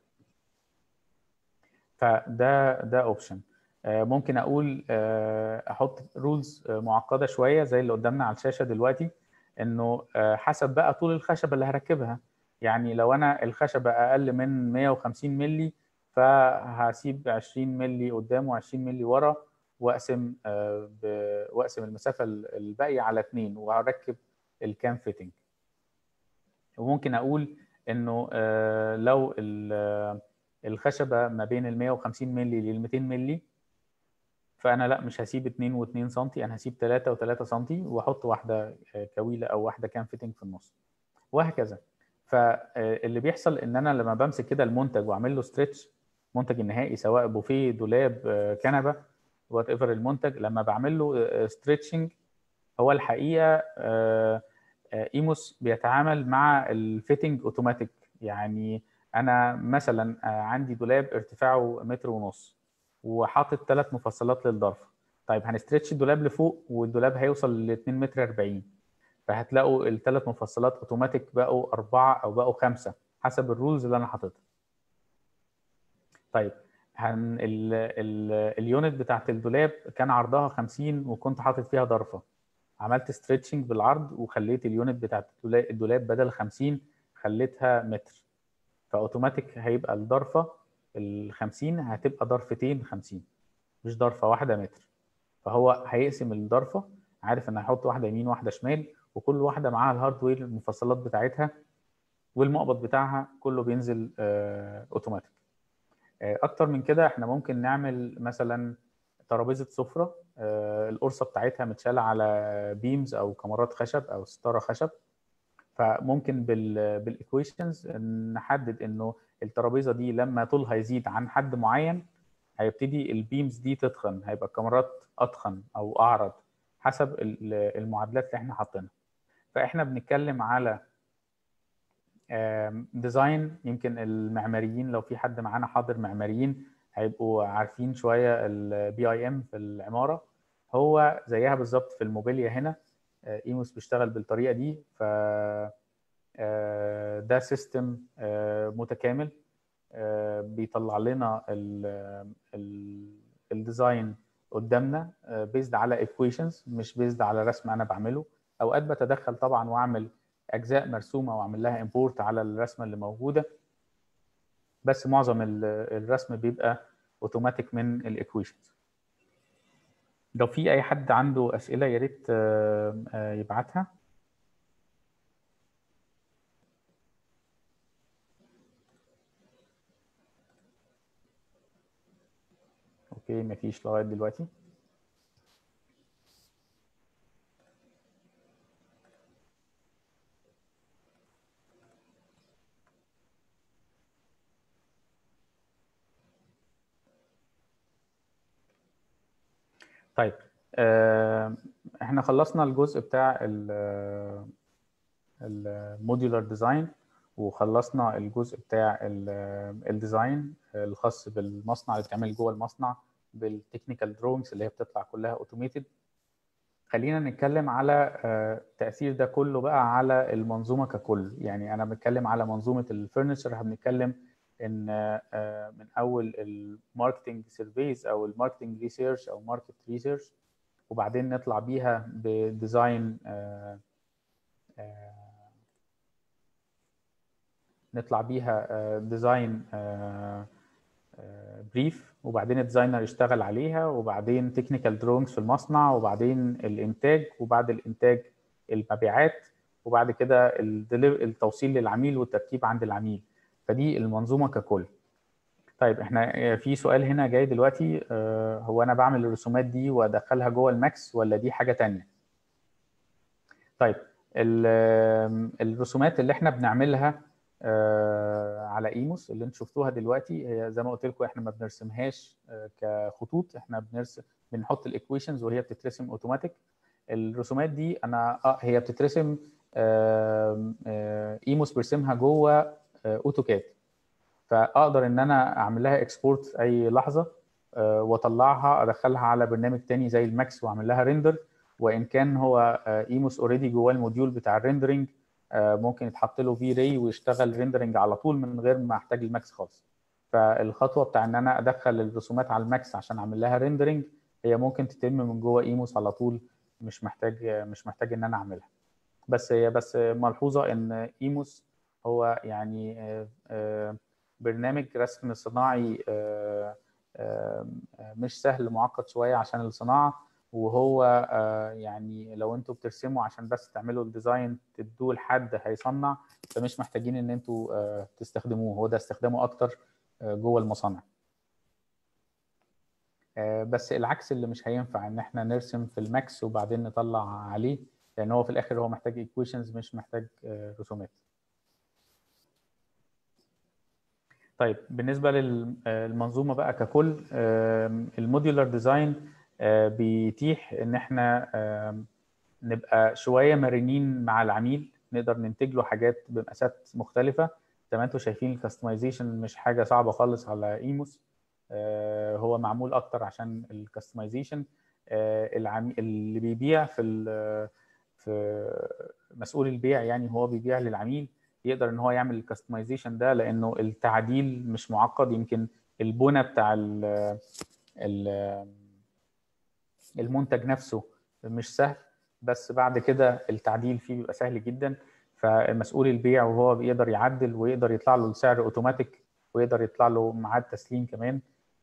فده ده اوبشن ممكن اقول احط رولز معقده شويه زي اللي قدامنا على الشاشه دلوقتي انه حسب بقى طول الخشبه اللي هركبها يعني لو انا الخشبه اقل من 150 مللي فهسيب 20 مللي قدام و20 مللي ورا واقسم واقسم المسافه الباقيه على اثنين وهركب الكام فيتنج وممكن اقول انه لو الخشبه ما بين ال 150 مللي لل 200 مللي فانا لا مش هسيب 2 و2 سم انا هسيب 3 و3 سم واحط واحده كويله او واحده كام فيتنج في النص وهكذا فاللي بيحصل ان انا لما بمسك كده المنتج واعمل له ستريتش المنتج النهائي سواء بوفيه دولاب كنبه وات ايفر المنتج لما بعمل له ستريتشنج هو الحقيقه ايموس بيتعامل مع الفيتنج اوتوماتيك يعني انا مثلا عندي دولاب ارتفاعه متر ونص وحاطط ثلاث مفصلات للضرفه طيب هنستريتش الدولاب لفوق والدولاب هيوصل ل 2 متر 40 فهتلاقوا الثلاث مفصلات اوتوماتيك بقوا اربعه او بقوا خمسه حسب الرولز اللي انا حاططها طيب هن ال ال اليونت بتاعت الدولاب كان عرضها 50 وكنت حاطط فيها ضرفه عملت ستريتشنج بالعرض وخليت اليونت بتاعت الدولاب بدل 50 خليتها متر فاوتوماتيك هيبقى الضرفه ال 50 هتبقى ضرفتين 50 مش ضرفه واحده متر فهو هيقسم الضرفه عارف ان هيحط واحده يمين واحده شمال وكل واحده معاها الهاردوير المفصلات بتاعتها والمقبض والمقبض كله بينزل اوتوماتيك اكتر من كده احنا ممكن نعمل مثلا ترابيزه سفره القرصه بتاعتها متشاله على بيمز او كمرات خشب او ستاره خشب فممكن بالايكويشنز نحدد انه الترابيزه دي لما طولها يزيد عن حد معين هيبتدي البيمز دي تتخن هيبقى الكاميرات اتخن او اعرض حسب المعادلات اللي احنا حاطينها فاحنا بنتكلم على ديزاين يمكن المعماريين لو في حد معانا حاضر معماريين هيبقوا عارفين شويه البي اي ام في العماره هو زيها بالظبط في الموبيليا هنا ايموس بيشتغل بالطريقه دي ف ده سيستم متكامل بيطلع لنا الديزاين قدامنا بيزد على ايكويشنز مش بيزد على رسم انا بعمله اوقات بتدخل طبعا واعمل اجزاء مرسومه واعمل لها امبورت على الرسمه اللي موجوده بس معظم الرسم بيبقى اوتوماتيك من الايكويشنز لو في اي حد عنده اسئله يا ريت يبعتها اوكي مفيش لغايه دلوقتي طيب احنا خلصنا الجزء بتاع الموديولار ديزاين وخلصنا الجزء بتاع الديزاين الخاص بالمصنع اللي بيتعمل جوه المصنع بالتكنيكال دروينجز اللي هي بتطلع كلها اوتوميتد خلينا نتكلم على التاثير ده كله بقى على المنظومه ككل يعني انا بتكلم على منظومه الفurniture بنتكلم ان من اول الماركتنج سيرفيز او الماركتنج ريسيرش او ماركت ريسيرش وبعدين نطلع بيها بديزاين نطلع بيها ديزاين بريف وبعدين الديزاينر يشتغل عليها وبعدين تكنيكال دروينجز في المصنع وبعدين الانتاج وبعد الانتاج المبيعات وبعد كده التوصيل للعميل والتركيب عند العميل فدي المنظومه ككل طيب احنا في سؤال هنا جاي دلوقتي هو انا بعمل الرسومات دي وادخلها جوه الماكس ولا دي حاجه تانية طيب الرسومات اللي احنا بنعملها على ايموس اللي انتم شفتوها دلوقتي هي زي ما قلت لكم احنا ما بنرسمهاش كخطوط احنا بنرسم بنحط الايكويشنز وهي بتترسم اوتوماتيك الرسومات دي انا اه هي بتترسم ايموس بيرسمها جوه اوتوكاد فاقدر ان انا اعمل لها اكسبورت في اي لحظه واطلعها ادخلها على برنامج تاني زي الماكس واعمل لها ريندر وان كان هو ايموس اوريدي جواه الموديول بتاع الريندرنج ممكن يتحط له في راي ويشتغل ريندرنج على طول من غير ما احتاج الماكس خالص فالخطوه بتاع ان انا ادخل الرسومات على الماكس عشان اعمل لها ريندرنج هي ممكن تتم من جوه ايموس على طول مش محتاج مش محتاج ان انا اعملها بس هي بس ملحوظه ان ايموس هو يعني برنامج رسم صناعي مش سهل معقد شويه عشان الصناعه وهو يعني لو انتوا بترسموا عشان بس تعملوا الديزاين تدوه لحد هيصنع فمش محتاجين ان انتوا تستخدموه هو ده استخدامه اكتر جوه المصانع بس العكس اللي مش هينفع ان احنا نرسم في الماكس وبعدين نطلع عليه لان هو في الاخر هو محتاج ايكويشنز مش محتاج رسومات طيب بالنسبه للمنظومه بقى ككل الموديولار ديزاين بيتيح ان احنا نبقى شويه مرنين مع العميل نقدر ننتج له حاجات بمقاسات مختلفه زي ما انتم شايفين الكاستمايزيشن مش حاجه صعبه خالص على ايموس هو معمول اكتر عشان الكاستمايزيشن اللي بيبيع في في مسؤول البيع يعني هو بيبيع للعميل يقدر ان هو يعمل الكاستمايزيشن ده لانه التعديل مش معقد يمكن البنى بتاع ال المنتج نفسه مش سهل بس بعد كده التعديل فيه بيبقى سهل جدا فمسؤول البيع وهو بيقدر يعدل ويقدر يطلع له السعر اوتوماتيك ويقدر يطلع له ميعاد تسليم كمان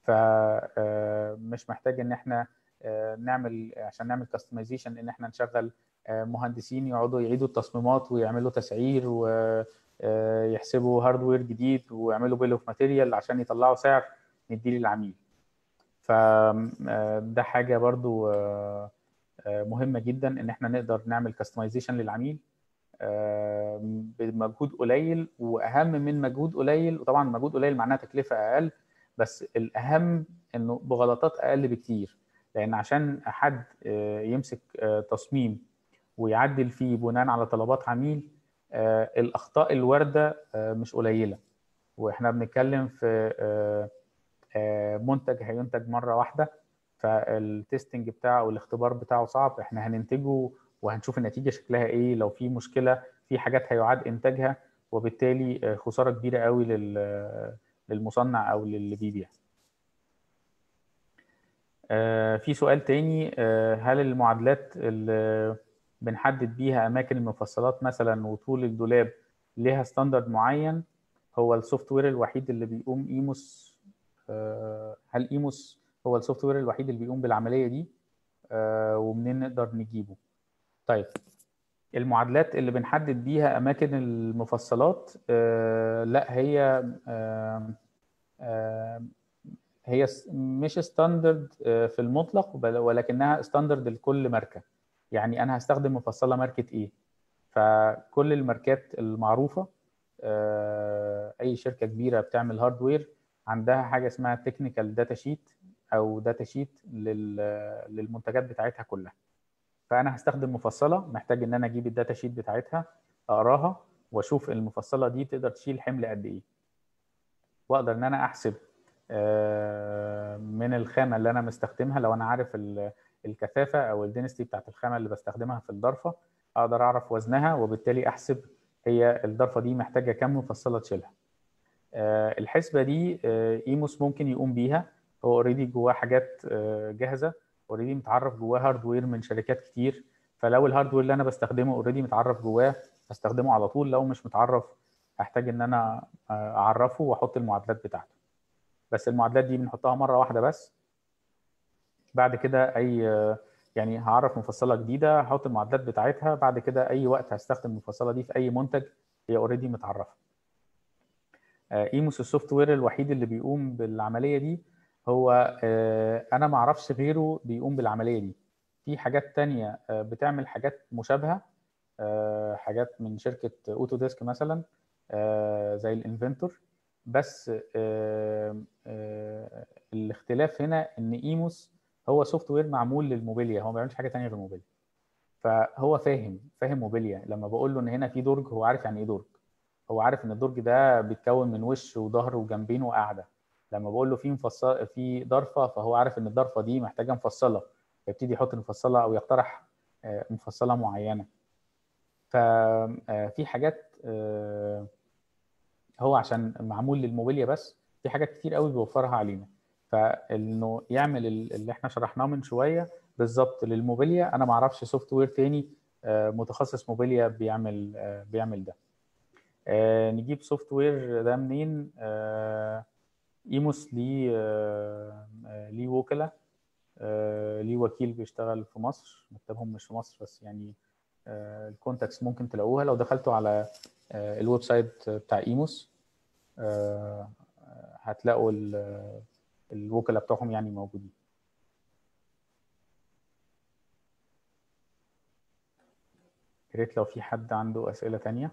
فمش محتاج ان احنا نعمل عشان نعمل كاستمايزيشن ان احنا نشغل مهندسين يقعدوا يعيدوا التصميمات ويعملوا تسعير ويحسبوا هاردوير جديد ويعملوا بيل اوف ماتيريال عشان يطلعوا سعر نديه للعميل فده حاجه برضو مهمه جدا ان احنا نقدر نعمل كاستمايزيشن للعميل بمجهود قليل واهم من مجهود قليل وطبعا مجهود قليل معناها تكلفه اقل بس الاهم انه بغلطات اقل بكتير لان عشان حد يمسك تصميم ويعدل فيه بناء على طلبات عميل الاخطاء الوارده مش قليله واحنا بنتكلم في منتج هينتج مره واحده فالتستنج بتاعه والاختبار بتاعه صعب احنا هننتجه وهنشوف النتيجه شكلها ايه لو في مشكله في حاجات هيعاد انتاجها وبالتالي خساره كبيره قوي للمصنع او للي بيبيع في سؤال تاني هل المعادلات اللي بنحدد بيها اماكن المفصلات مثلا وطول الدولاب ليها ستاندرد معين هو السوفت وير الوحيد اللي بيقوم ايموس هل ايموس هو السوفت وير الوحيد اللي بيقوم بالعمليه دي ومنين نقدر نجيبه طيب المعادلات اللي بنحدد بيها اماكن المفصلات لا هي هي مش ستاندرد في المطلق ولكنها ستاندرد لكل ماركه يعني انا هستخدم مفصله ماركه ايه فكل الماركات المعروفه اي شركه كبيره بتعمل هاردوير عندها حاجه اسمها تكنيكال داتا شيت او داتا شيت للمنتجات بتاعتها كلها فانا هستخدم مفصله محتاج ان انا اجيب الداتا شيت بتاعتها اقراها واشوف المفصله دي تقدر تشيل حمل قد ايه واقدر ان انا احسب من الخامه اللي انا مستخدمها لو انا عارف الكثافه او الدنستي بتاعت الخامه اللي بستخدمها في الضرفه اقدر اعرف وزنها وبالتالي احسب هي الضرفه دي محتاجه كام مفصله تشيلها الحسبه دي ايموس ممكن يقوم بيها هو اوريدي جواه حاجات جاهزه اوريدي متعرف جواه هاردوير من شركات كتير فلو الهاردوير اللي انا بستخدمه اوريدي متعرف جواه هستخدمه على طول لو مش متعرف هحتاج ان انا اعرفه واحط المعادلات بتاعته بس المعادلات دي بنحطها مره واحده بس بعد كده اي يعني هعرف مفصله جديده هحط المعادلات بتاعتها بعد كده اي وقت هستخدم المفصله دي في اي منتج هي اوريدي متعرفه ايموس السوفت وير الوحيد اللي بيقوم بالعمليه دي هو انا ما اعرفش غيره بيقوم بالعمليه دي في حاجات تانية بتعمل حاجات مشابهه حاجات من شركه اوتوديسك مثلا زي الانفنتور بس الاختلاف هنا ان ايموس هو سوفت وير معمول للموبيليا هو ما بيعملش حاجه ثانيه غير الموبيليا فهو فاهم فاهم موبيليا لما بقول له ان هنا في درج هو عارف يعني ايه درج هو عارف ان الدرج ده بيتكون من وش وظهر وجنبين وقاعده لما بقول له في مفصل في ضرفه فهو عارف ان الضرفه دي محتاجه مفصله فيبتدي يحط المفصله او يقترح مفصله معينه ففي حاجات هو عشان معمول للموبيليا بس في حاجات كتير قوي بيوفرها علينا فانه يعمل اللي احنا شرحناه من شويه بالظبط للموبيليا انا ما اعرفش سوفت وير تاني متخصص موبيليا بيعمل بيعمل ده نجيب سوفت وير ده منين ايموس ليه ليه وكلاء ليه وكيل بيشتغل في مصر مكتبهم مش في مصر بس يعني الكونتاكس ممكن تلاقوها لو دخلتوا على الويب سايت بتاع ايموس هتلاقوا الوكلاء بتوعهم يعني موجودين يا ريت لو في حد عنده اسئله تانية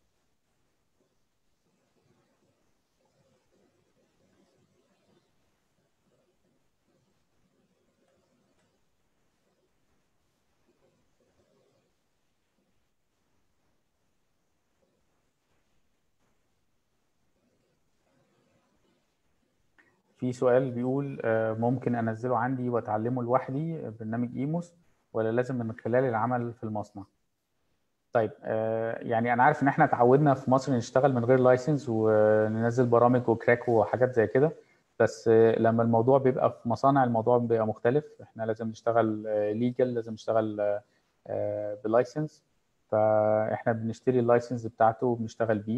في سؤال بيقول ممكن انزله عندي واتعلمه لوحدي برنامج ايموس ولا لازم من خلال العمل في المصنع طيب يعني انا عارف ان احنا اتعودنا في مصر نشتغل من غير لايسنس وننزل برامج وكراك وحاجات زي كده بس لما الموضوع بيبقى في مصانع الموضوع بيبقى مختلف احنا لازم نشتغل ليجل لازم نشتغل بلايسنس فاحنا بنشتري اللايسنس بتاعته وبنشتغل بيه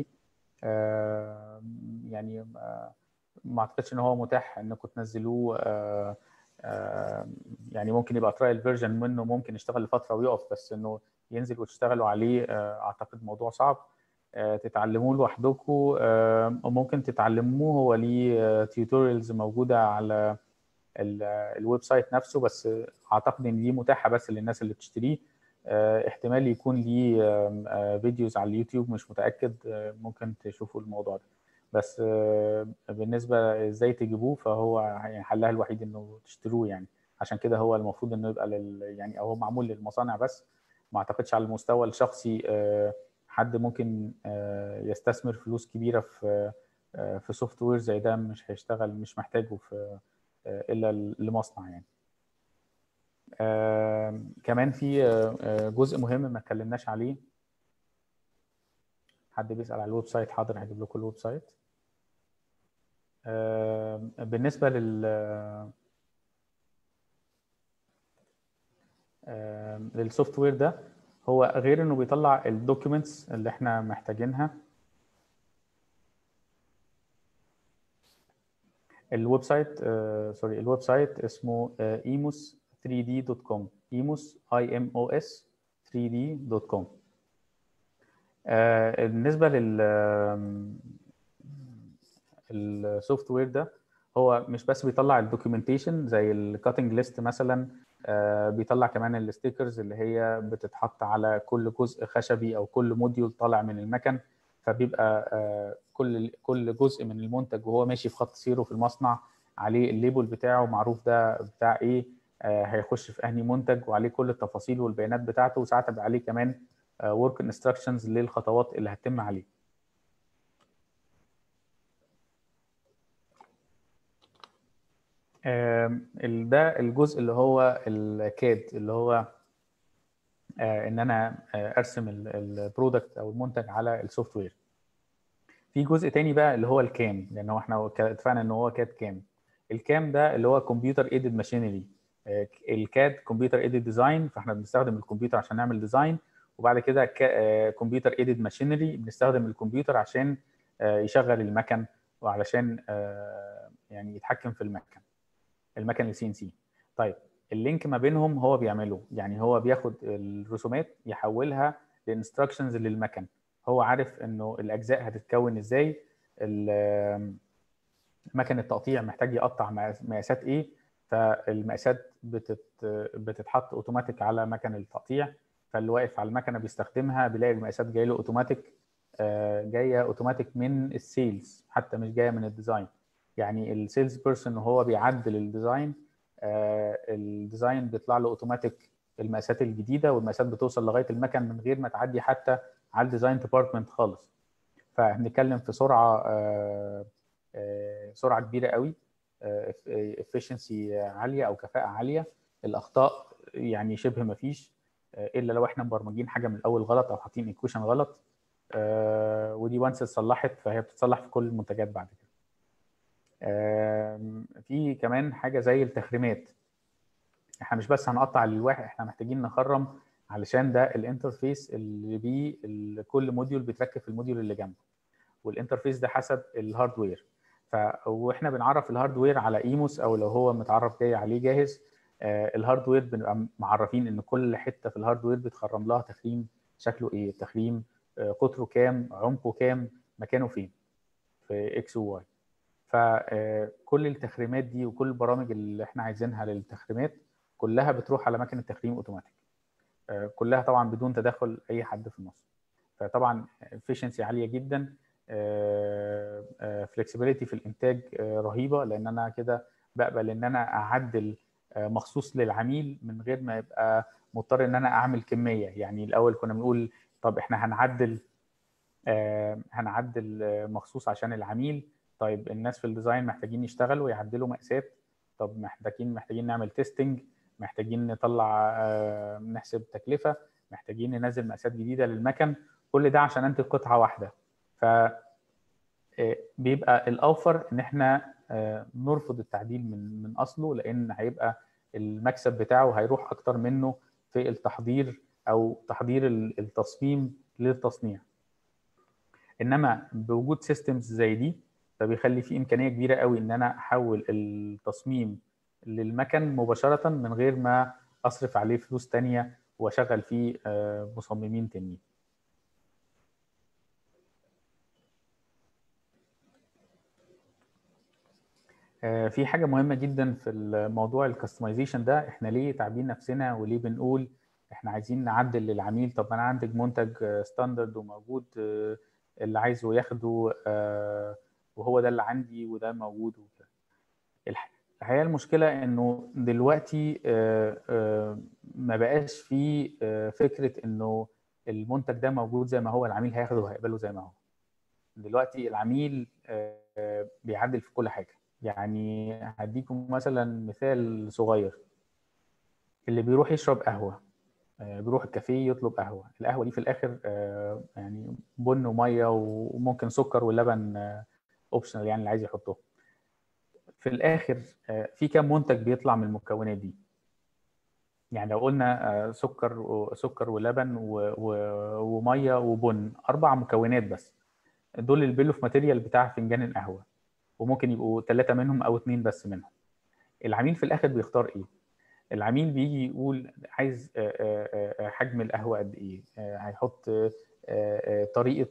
يعني ما اعتقدش ان هو متاح انكم تنزلوه آآ آآ يعني ممكن يبقى ترايل فيرجن منه ممكن يشتغل لفتره ويقف بس انه ينزل وتشتغلوا عليه اعتقد موضوع صعب تتعلموه لوحدكم وممكن تتعلموه هو ليه تيوتوريالز موجوده على الويب سايت نفسه بس اعتقد ان دي متاحه بس للناس اللي بتشتريه احتمال يكون ليه فيديوز على اليوتيوب مش متاكد ممكن تشوفوا الموضوع ده بس بالنسبه ازاي تجيبوه فهو يعني حلها الوحيد انه تشتروه يعني عشان كده هو المفروض انه يبقى لل يعني او هو معمول للمصانع بس ما اعتقدش على المستوى الشخصي حد ممكن يستثمر فلوس كبيره في في سوفت وير زي ده مش هيشتغل مش محتاجه في الا لمصنع يعني كمان في جزء مهم ما اتكلمناش عليه حد بيسأل على الويب سايت حاضر هجيب لكم الويب سايت بالنسبة لل للسوفت وير ده هو غير انه بيطلع الدوكيومنتس اللي احنا محتاجينها الويب سايت سوري الويب سايت اسمه ايموس 3d.com ايموس اي ام او اس 3d.com بالنسبه لل السوفت وير ده هو مش بس بيطلع الدوكيومنتيشن زي الكاتنج ليست مثلا بيطلع كمان الستيكرز اللي هي بتتحط على كل جزء خشبي او كل موديول طالع من المكن فبيبقى كل كل جزء من المنتج وهو ماشي في خط سيره في المصنع عليه الليبل بتاعه معروف ده بتاع ايه هيخش في انهي منتج وعليه كل التفاصيل والبيانات بتاعته وساعات بيبقى عليه كمان ورك انستراكشنز للخطوات اللي هتتم عليه ده الجزء اللي هو الكاد اللي هو ان انا ارسم البرودكت او المنتج على السوفت وير في جزء تاني بقى اللي هو الكام لان هو احنا اتفقنا ان هو كاد كام الكام ده اللي هو كمبيوتر ايدد ماشينري الكاد كمبيوتر ايدد ديزاين فاحنا بنستخدم الكمبيوتر عشان نعمل ديزاين وبعد كده كمبيوتر ايدد ماشينري بنستخدم الكمبيوتر عشان يشغل المكن وعلشان يعني يتحكم في المكن المكن السي ان سي طيب اللينك ما بينهم هو بيعمله يعني هو بياخد الرسومات يحولها لانستراكشنز للمكن هو عارف انه الاجزاء هتتكون ازاي مكن التقطيع محتاج يقطع مقاسات ايه فالمقاسات بتت بتتحط اوتوماتيك على مكن التقطيع فاللي واقف على المكنه بيستخدمها بيلاقي المقاسات جايه له اوتوماتيك جايه اوتوماتيك من السيلز حتى مش جايه من الديزاين يعني السيلز بيرسون وهو بيعدل الديزاين الديزاين بيطلع له اوتوماتيك المقاسات الجديده والمقاسات بتوصل لغايه المكن من غير ما تعدي حتى على الديزاين ديبارتمنت خالص فهنتكلم في سرعه سرعه كبيره قوي efficiency عاليه او كفاءه عاليه الاخطاء يعني شبه ما فيش الا لو احنا مبرمجين حاجه من الاول غلط او حاطين ايكويشن غلط ودي وانس اتصلحت فهي بتتصلح في كل المنتجات بعد كده في كمان حاجه زي التخريمات احنا مش بس هنقطع الواحد احنا محتاجين نخرم علشان ده الانترفيس اللي بيه كل موديول بيتركب في الموديول اللي جنبه والانترفيس ده حسب الهاردوير ف واحنا بنعرف الهاردوير على ايموس او لو هو متعرف جاي عليه جاهز الهاردوير بنبقى معرفين ان كل حته في الهاردوير بيتخرم لها تخريم شكله ايه التخريم قطره كام عمقه كام مكانه فين في اكس وواي فكل التخريمات دي وكل البرامج اللي احنا عايزينها للتخريمات كلها بتروح على مكنه تخريم اوتوماتيك كلها طبعا بدون تدخل اي حد في النص فطبعا efficiency عاليه جدا فلكسبيليتي في الانتاج رهيبه لان انا كده بقبل ان انا اعدل مخصوص للعميل من غير ما يبقى مضطر ان انا اعمل كميه يعني الاول كنا بنقول طب احنا هنعدل هنعدل مخصوص عشان العميل طيب الناس في الديزاين محتاجين يشتغلوا ويعدلوا مقاسات طب محتاجين محتاجين نعمل تيستنج محتاجين نطلع نحسب تكلفه محتاجين ننزل مقاسات جديده للمكن كل ده عشان انتج قطعه واحده ف بيبقى الاوفر ان احنا نرفض التعديل من من اصله لان هيبقى المكسب بتاعه هيروح اكتر منه في التحضير او تحضير التصميم للتصنيع انما بوجود سيستمز زي دي فبيخلي في امكانيه كبيره قوي ان انا احول التصميم للمكن مباشره من غير ما اصرف عليه فلوس تانية واشغل فيه مصممين تانيين في حاجه مهمه جدا في الموضوع الكستمايزيشن ده احنا ليه تعبين نفسنا وليه بنقول احنا عايزين نعدل للعميل طب انا عندك منتج ستاندرد وموجود اللي عايزه ياخده وهو ده اللي عندي وده موجود وكده الحقيقه المشكله انه دلوقتي ما بقاش في فكره انه المنتج ده موجود زي ما هو العميل هياخده وهيقبله زي ما هو دلوقتي العميل بيعدل في كل حاجه يعني هديكم مثلا مثال صغير اللي بيروح يشرب قهوه بيروح الكافيه يطلب قهوه القهوه دي في الاخر يعني بن وميه وممكن سكر ولبن اوبشنال يعني اللي عايز يحطه في الاخر في كام منتج بيطلع من المكونات دي يعني لو قلنا سكر سكر ولبن وميه وبن اربع مكونات بس دول البيل اوف ماتيريال بتاع فنجان القهوه وممكن يبقوا ثلاثه منهم او اثنين بس منهم العميل في الاخر بيختار ايه العميل بيجي يقول عايز حجم القهوه قد ايه هيحط طريقه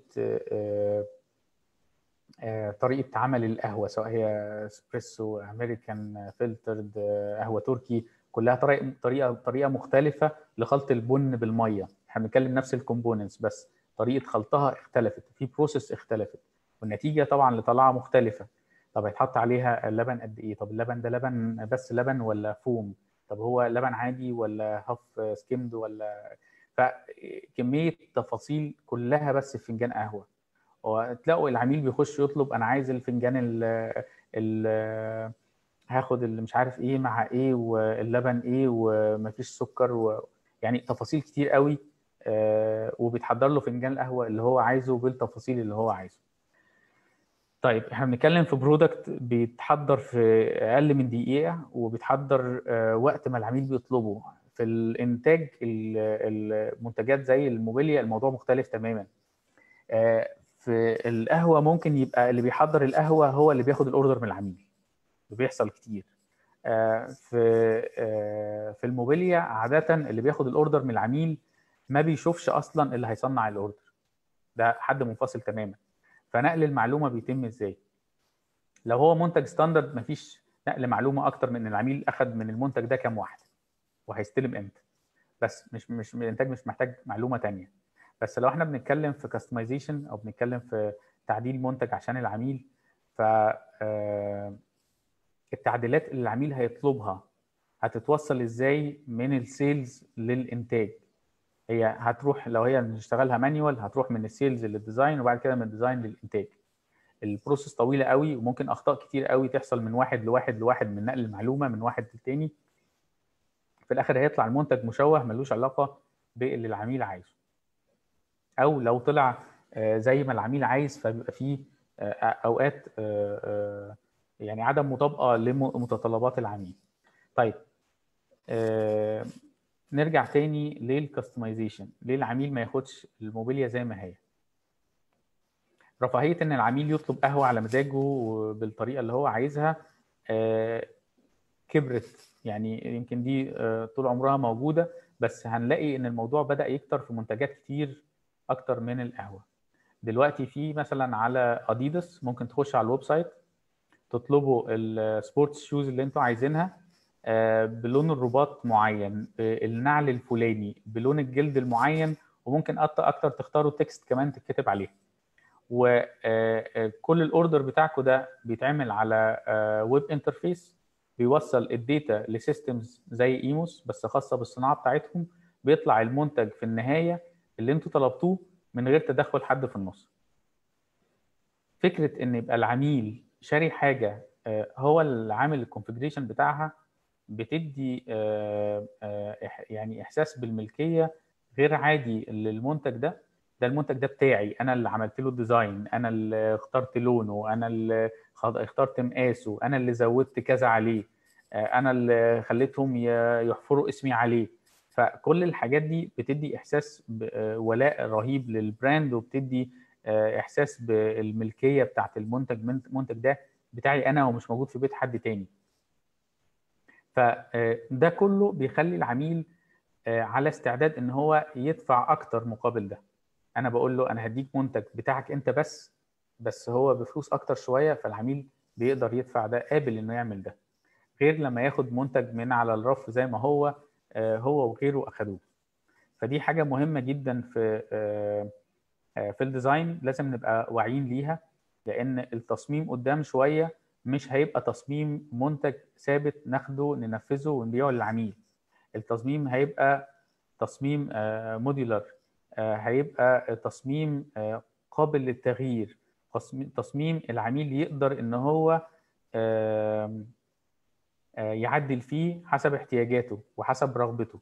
طريقه عمل القهوه سواء هي اسبريسو امريكان فلترد قهوه تركي كلها طريقه طريقه طريقه مختلفه لخلط البن بالميه احنا بنتكلم نفس الكومبوننتس بس طريقه خلطها اختلفت في بروسيس اختلفت والنتيجه طبعا اللي طالعه مختلفه طب هيتحط عليها اللبن قد ايه طب اللبن ده لبن بس لبن ولا فوم طب هو لبن عادي ولا هاف سكيمد ولا فكميه تفاصيل كلها بس في فنجان قهوه وتلاقوا العميل بيخش يطلب انا عايز الفنجان ال ال هاخد اللي مش عارف ايه مع ايه واللبن ايه ومفيش سكر و... يعني تفاصيل كتير قوي آه، وبيتحضر له فنجان القهوه اللي هو عايزه بالتفاصيل اللي هو عايزه طيب احنا بنتكلم في برودكت بيتحضر في اقل من دقيقه وبيتحضر آه، وقت ما العميل بيطلبه في الانتاج المنتجات زي الموبيليا الموضوع مختلف تماما آه، في القهوه ممكن يبقى اللي بيحضر القهوه هو اللي بياخد الاوردر من العميل بيحصل كتير آه، في في الموبيليا عاده اللي بياخد الاوردر من العميل ما بيشوفش اصلا اللي هيصنع الاوردر ده حد منفصل تماما فنقل المعلومه بيتم ازاي لو هو منتج ستاندرد مفيش نقل معلومه اكتر من العميل اخذ من المنتج ده كام واحده وهيستلم امتى بس مش مش الانتاج مش محتاج معلومه تانية بس لو احنا بنتكلم في كاستمايزيشن او بنتكلم في تعديل منتج عشان العميل ف التعديلات اللي العميل هيطلبها هتتوصل ازاي من السيلز للانتاج هي هتروح لو هي نشتغلها مانيوال هتروح من السيلز للديزاين وبعد كده من الديزاين للانتاج البروسيس طويله قوي وممكن اخطاء كتير قوي تحصل من واحد لواحد لواحد من نقل المعلومه من واحد للتاني في الاخر هيطلع المنتج مشوه ملوش علاقه باللي العميل عايزه او لو طلع زي ما العميل عايز فبيبقى فيه اوقات يعني عدم مطابقه لمتطلبات العميل طيب نرجع تاني للكستمايزيشن ليه العميل ما ياخدش الموبيليا زي ما هي رفاهيه ان العميل يطلب قهوه على مزاجه بالطريقه اللي هو عايزها كبرت يعني يمكن دي طول عمرها موجوده بس هنلاقي ان الموضوع بدا يكتر في منتجات كتير اكتر من القهوه دلوقتي في مثلا على اديداس ممكن تخش على الويب سايت تطلبوا السبورتس شوز اللي انتوا عايزينها بلون الرباط معين النعل الفلاني بلون الجلد المعين وممكن اكتر تختاروا تكست كمان تتكتب عليه وكل الاوردر بتاعكم ده بيتعمل على ويب انترفيس بيوصل الداتا لسيستمز زي ايموس بس خاصه بالصناعه بتاعتهم بيطلع المنتج في النهايه اللي انتوا طلبتوه من غير تدخل حد في النص فكره ان يبقى العميل شاري حاجه هو اللي عامل الكونفجريشن بتاعها بتدي يعني احساس بالملكيه غير عادي للمنتج ده ده المنتج ده بتاعي انا اللي عملت له الديزاين انا اللي اخترت لونه انا اللي اخترت مقاسه انا اللي زودت كذا عليه انا اللي خليتهم يحفروا اسمي عليه فكل الحاجات دي بتدي احساس ولاء رهيب للبراند وبتدي احساس بالملكيه بتاعت المنتج المنتج ده بتاعي انا ومش موجود في بيت حد تاني فده كله بيخلي العميل على استعداد ان هو يدفع اكتر مقابل ده انا بقول له انا هديك منتج بتاعك انت بس بس هو بفلوس اكتر شويه فالعميل بيقدر يدفع ده قابل انه يعمل ده غير لما ياخد منتج من على الرف زي ما هو هو وغيره اخدوه فدي حاجه مهمه جدا في في الديزاين لازم نبقى واعيين ليها لان التصميم قدام شويه مش هيبقى تصميم منتج ثابت ناخده ننفذه ونبيعه للعميل التصميم هيبقى تصميم موديولر هيبقى تصميم قابل للتغيير تصميم العميل يقدر ان هو يعدل فيه حسب احتياجاته وحسب رغبته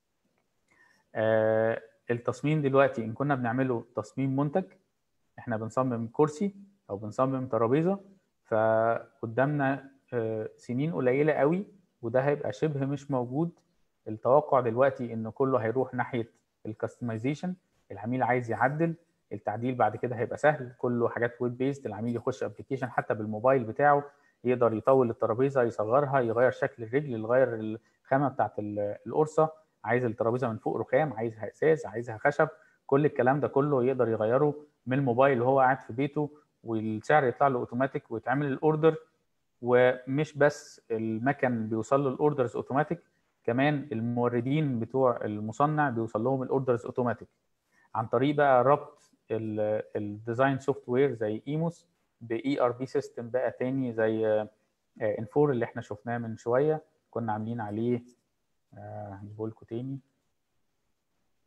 التصميم دلوقتي ان كنا بنعمله تصميم منتج احنا بنصمم كرسي او بنصمم ترابيزه فقدامنا سنين قليله قوي وده هيبقى شبه مش موجود التوقع دلوقتي ان كله هيروح ناحيه الكاستمايزيشن العميل عايز يعدل التعديل بعد كده هيبقى سهل كله حاجات ويب بيست العميل يخش ابلكيشن حتى بالموبايل بتاعه يقدر يطول الترابيزه يصغرها يغير شكل الرجل يغير الخامه بتاعت القرصه عايز الترابيزه من فوق رخام عايزها ازاز عايزها خشب كل الكلام ده كله يقدر يغيره من الموبايل وهو قاعد في بيته والسعر يطلع له اوتوماتيك ويتعمل الاوردر ومش بس المكن بيوصل له الاوردرز اوتوماتيك كمان الموردين بتوع المصنع بيوصل لهم الاوردرز اوتوماتيك عن طريق بقى ربط الديزاين سوفت وير زي ايموس باي ار بي سيستم بقى تاني زي انفور اللي احنا شفناه من شويه كنا عاملين عليه هجيبه لكم تاني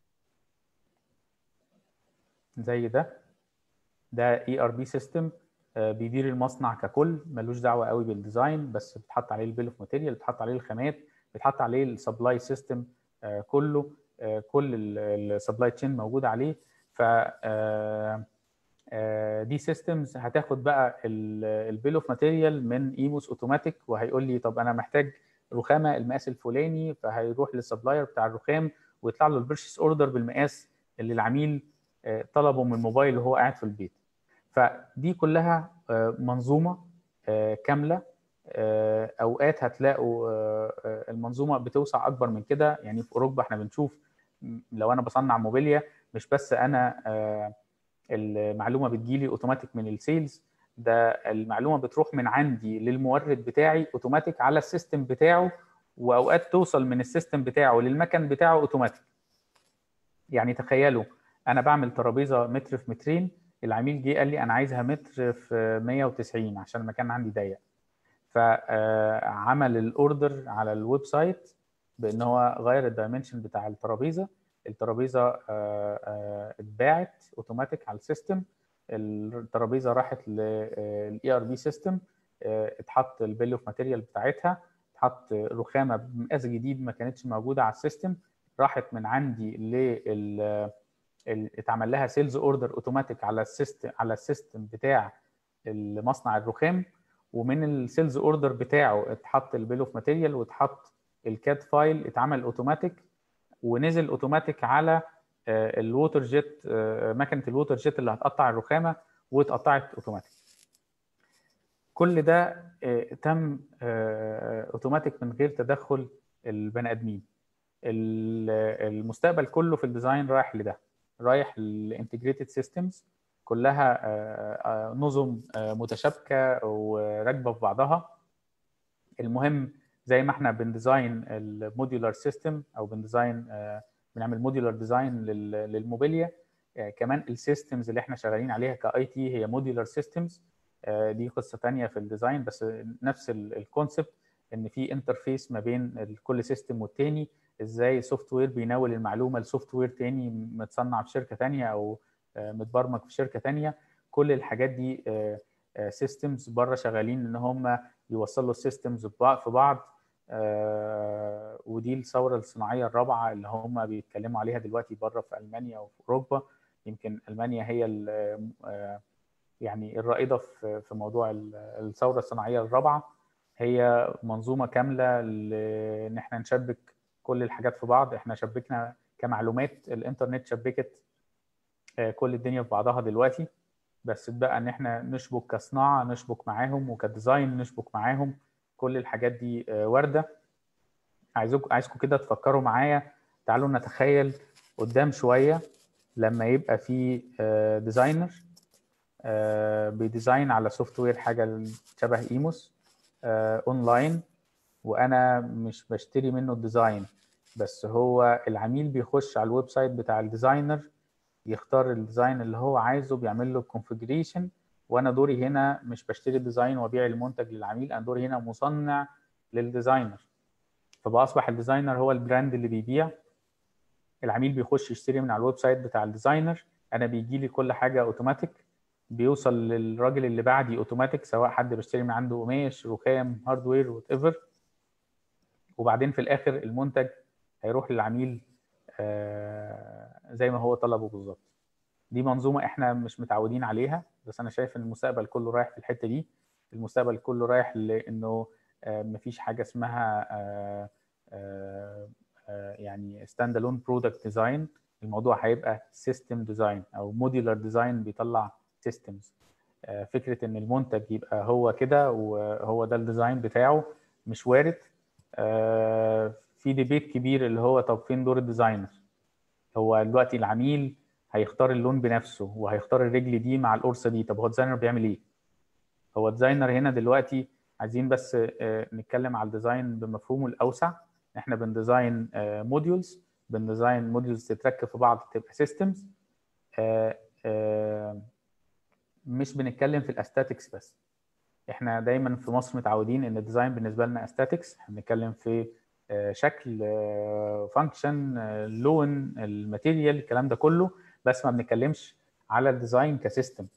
زي ده ده اي ار بي سيستم بيدير المصنع ككل ملوش دعوه قوي بالديزاين بس بتحط عليه البيل اوف ماتيريال بتحط عليه الخامات بتحط عليه السبلاي سيستم كله كل السبلاي تشين موجود عليه ف دي سيستمز هتاخد بقى البيل اوف ماتيريال من ايموس اوتوماتيك وهيقول لي طب انا محتاج رخامه المقاس الفلاني فهيروح للسبلاير بتاع الرخام ويطلع له البيرشيس اوردر بالمقاس اللي العميل طلبه من الموبايل وهو قاعد في البيت فدي كلها منظومه كامله اوقات هتلاقوا المنظومه بتوسع اكبر من كده يعني في اوروبا احنا بنشوف لو انا بصنع موبيليا مش بس انا المعلومه بتجيلي اوتوماتيك من السيلز ده المعلومه بتروح من عندي للمورد بتاعي اوتوماتيك على السيستم بتاعه واوقات توصل من السيستم بتاعه للمكن بتاعه اوتوماتيك يعني تخيلوا انا بعمل ترابيزه متر في مترين العميل جه قال لي انا عايزها متر في 190 عشان المكان عندي ضيق فعمل الاوردر على الويب سايت بان هو غير الدايمنشن بتاع الترابيزه الترابيزه اتباعت اوتوماتيك على السيستم الترابيزه راحت للاي ار بي سيستم اتحط البيل اوف ماتيريال بتاعتها اتحط رخامه بمقاس جديد ما كانتش موجوده على السيستم راحت من عندي لل اتعمل لها سيلز اوردر اوتوماتيك على السيستم على السيستم بتاع المصنع الرخام ومن السيلز اوردر بتاعه اتحط البيل اوف ماتيريال واتحط الكاد فايل اتعمل اوتوماتيك ونزل اوتوماتيك على الووتر جيت مكنه الووتر جيت اللي هتقطع الرخامه واتقطعت اوتوماتيك كل ده تم اوتوماتيك من غير تدخل البني ادمين المستقبل كله في الديزاين رايح لده رايح للانتجريتد سيستمز كلها نظم متشابكه وراكبه في بعضها المهم زي ما احنا بنديزاين الموديولار سيستم او بنديزاين بنعمل موديولار ديزاين للموبيليا كمان السيستمز اللي احنا شغالين عليها كاي تي هي موديولار سيستمز دي قصه ثانيه في الديزاين بس نفس الكونسبت ان في انترفيس ما بين كل سيستم والتاني ازاي سوفت وير بيناول المعلومه لسوفت وير تاني متصنع في شركه تانيه او متبرمج في شركه تانيه كل الحاجات دي سيستمز بره شغالين ان هم يوصلوا السيستمز في بعض ودي الثوره الصناعيه الرابعه اللي هم بيتكلموا عليها دلوقتي بره في المانيا وفي اوروبا يمكن المانيا هي يعني الرائده في في موضوع الثوره الصناعيه الرابعه هي منظومه كامله ان احنا نشبك كل الحاجات في بعض احنا شبكنا كمعلومات الانترنت شبكت كل الدنيا في بعضها دلوقتي بس بقى ان احنا نشبك كصناعه نشبك معاهم وكديزاين نشبك معاهم كل الحاجات دي وارده عايزكم عايزكم كده تفكروا معايا تعالوا نتخيل قدام شويه لما يبقى في ديزاينر بيديزاين على سوفت وير حاجه شبه ايموس اونلاين وانا مش بشتري منه الديزاين بس هو العميل بيخش على الويب سايت بتاع الديزاينر يختار الديزاين اللي هو عايزه بيعمل له كونفجريشن وانا دوري هنا مش بشتري الديزاين وابيع المنتج للعميل انا دوري هنا مصنع للديزاينر فبأصبح الديزاينر هو البراند اللي بيبيع العميل بيخش يشتري من على الويب سايت بتاع الديزاينر انا بيجي لي كل حاجه اوتوماتيك بيوصل للراجل اللي بعدي اوتوماتيك سواء حد بيشتري من عنده قماش رخام هاردوير وات ايفر وبعدين في الاخر المنتج هيروح للعميل زي ما هو طلبه بالظبط دي منظومه احنا مش متعودين عليها بس انا شايف ان المستقبل كله رايح في الحته دي المستقبل كله رايح لانه مفيش حاجه اسمها يعني ستاند الون برودكت ديزاين الموضوع هيبقى سيستم ديزاين او موديولار ديزاين بيطلع سيستمز فكره ان المنتج يبقى هو كده وهو ده الديزاين بتاعه مش وارد في ديبيت كبير اللي هو طب فين دور الديزاينر هو دلوقتي العميل هيختار اللون بنفسه وهيختار الرجل دي مع القرصه دي طب هو الديزاينر بيعمل ايه هو الديزاينر هنا دلوقتي عايزين بس نتكلم على الديزاين بمفهومه الاوسع احنا بنديزاين موديولز بنديزاين موديولز تتركب في بعض تبقى سيستمز مش بنتكلم في الاستاتكس بس احنا دايما في مصر متعودين ان الديزاين بالنسبه لنا استاتكس احنا بنتكلم في شكل فانكشن لون الماتيريال الكلام ده كله بس ما بنتكلمش على الديزاين كسيستم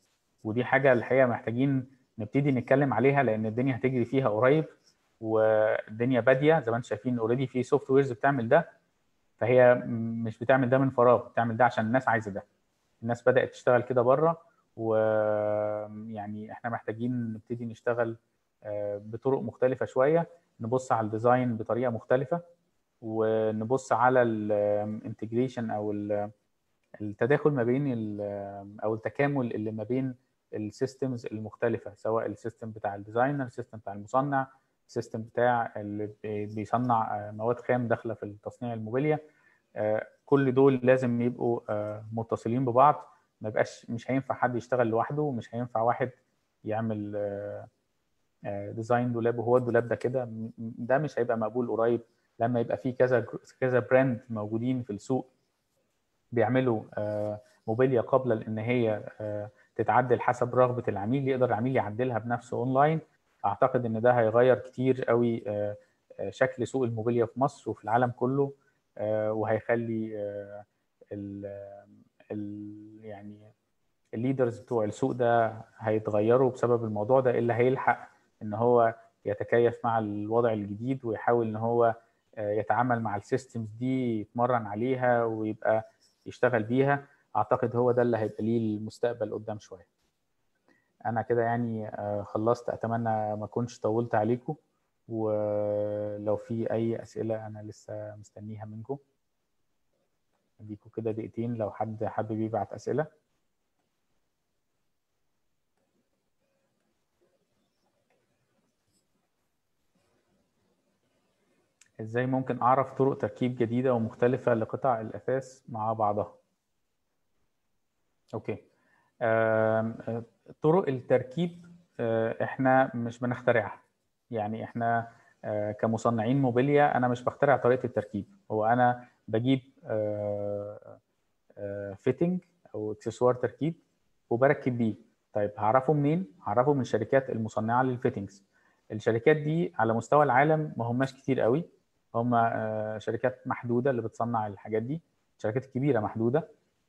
ودي حاجه الحقيقه محتاجين نبتدي نتكلم عليها لان الدنيا هتجري فيها قريب والدنيا باديه زي ما انتم شايفين اوريدي في سوفت ويرز بتعمل ده فهي مش بتعمل ده من فراغ بتعمل ده عشان الناس عايزه ده الناس بدات تشتغل كده بره ويعني احنا محتاجين نبتدي نشتغل بطرق مختلفه شويه نبص على الديزاين بطريقه مختلفه ونبص على الانتجريشن او التداخل ما بين او التكامل اللي ما بين السيستمز المختلفه سواء السيستم بتاع الديزاينر السيستم بتاع المصنع السيستم بتاع اللي بيصنع مواد خام داخله في تصنيع الموبيليا كل دول لازم يبقوا متصلين ببعض ما يبقاش مش هينفع حد يشتغل لوحده ومش هينفع واحد يعمل ديزاين دولاب وهو الدولاب ده كده ده مش هيبقى مقبول قريب لما يبقى في كذا كذا براند موجودين في السوق بيعملوا موبيليا قابله لان هي تتعدل حسب رغبه العميل يقدر العميل يعدلها بنفسه اونلاين اعتقد ان ده هيغير كتير قوي شكل سوق الموبيليا في مصر وفي العالم كله وهيخلي ال ال يعني الليدرز بتوع السوق ده هيتغيروا بسبب الموضوع ده اللي هيلحق ان هو يتكيف مع الوضع الجديد ويحاول ان هو يتعامل مع السيستمز دي يتمرن عليها ويبقى يشتغل بيها اعتقد هو ده اللي هيبقى ليه المستقبل قدام شويه انا كده يعني خلصت اتمنى ما اكونش طولت عليكم ولو في اي اسئله انا لسه مستنيها منكم اديكم كده دقيقتين لو حد حابب يبعت اسئله ازاي ممكن اعرف طرق تركيب جديده ومختلفه لقطع الاثاث مع بعضها اوكي طرق التركيب احنا مش بنخترعها يعني احنا كمصنعين موبيليا انا مش بخترع طريقه التركيب هو انا بجيب فيتنج او اكسسوار تركيب وبركب بيه طيب هعرفه منين هعرفه من الشركات المصنعه للفيتنجز الشركات دي على مستوى العالم ما هماش كتير قوي هم شركات محدوده اللي بتصنع الحاجات دي الشركات الكبيره محدوده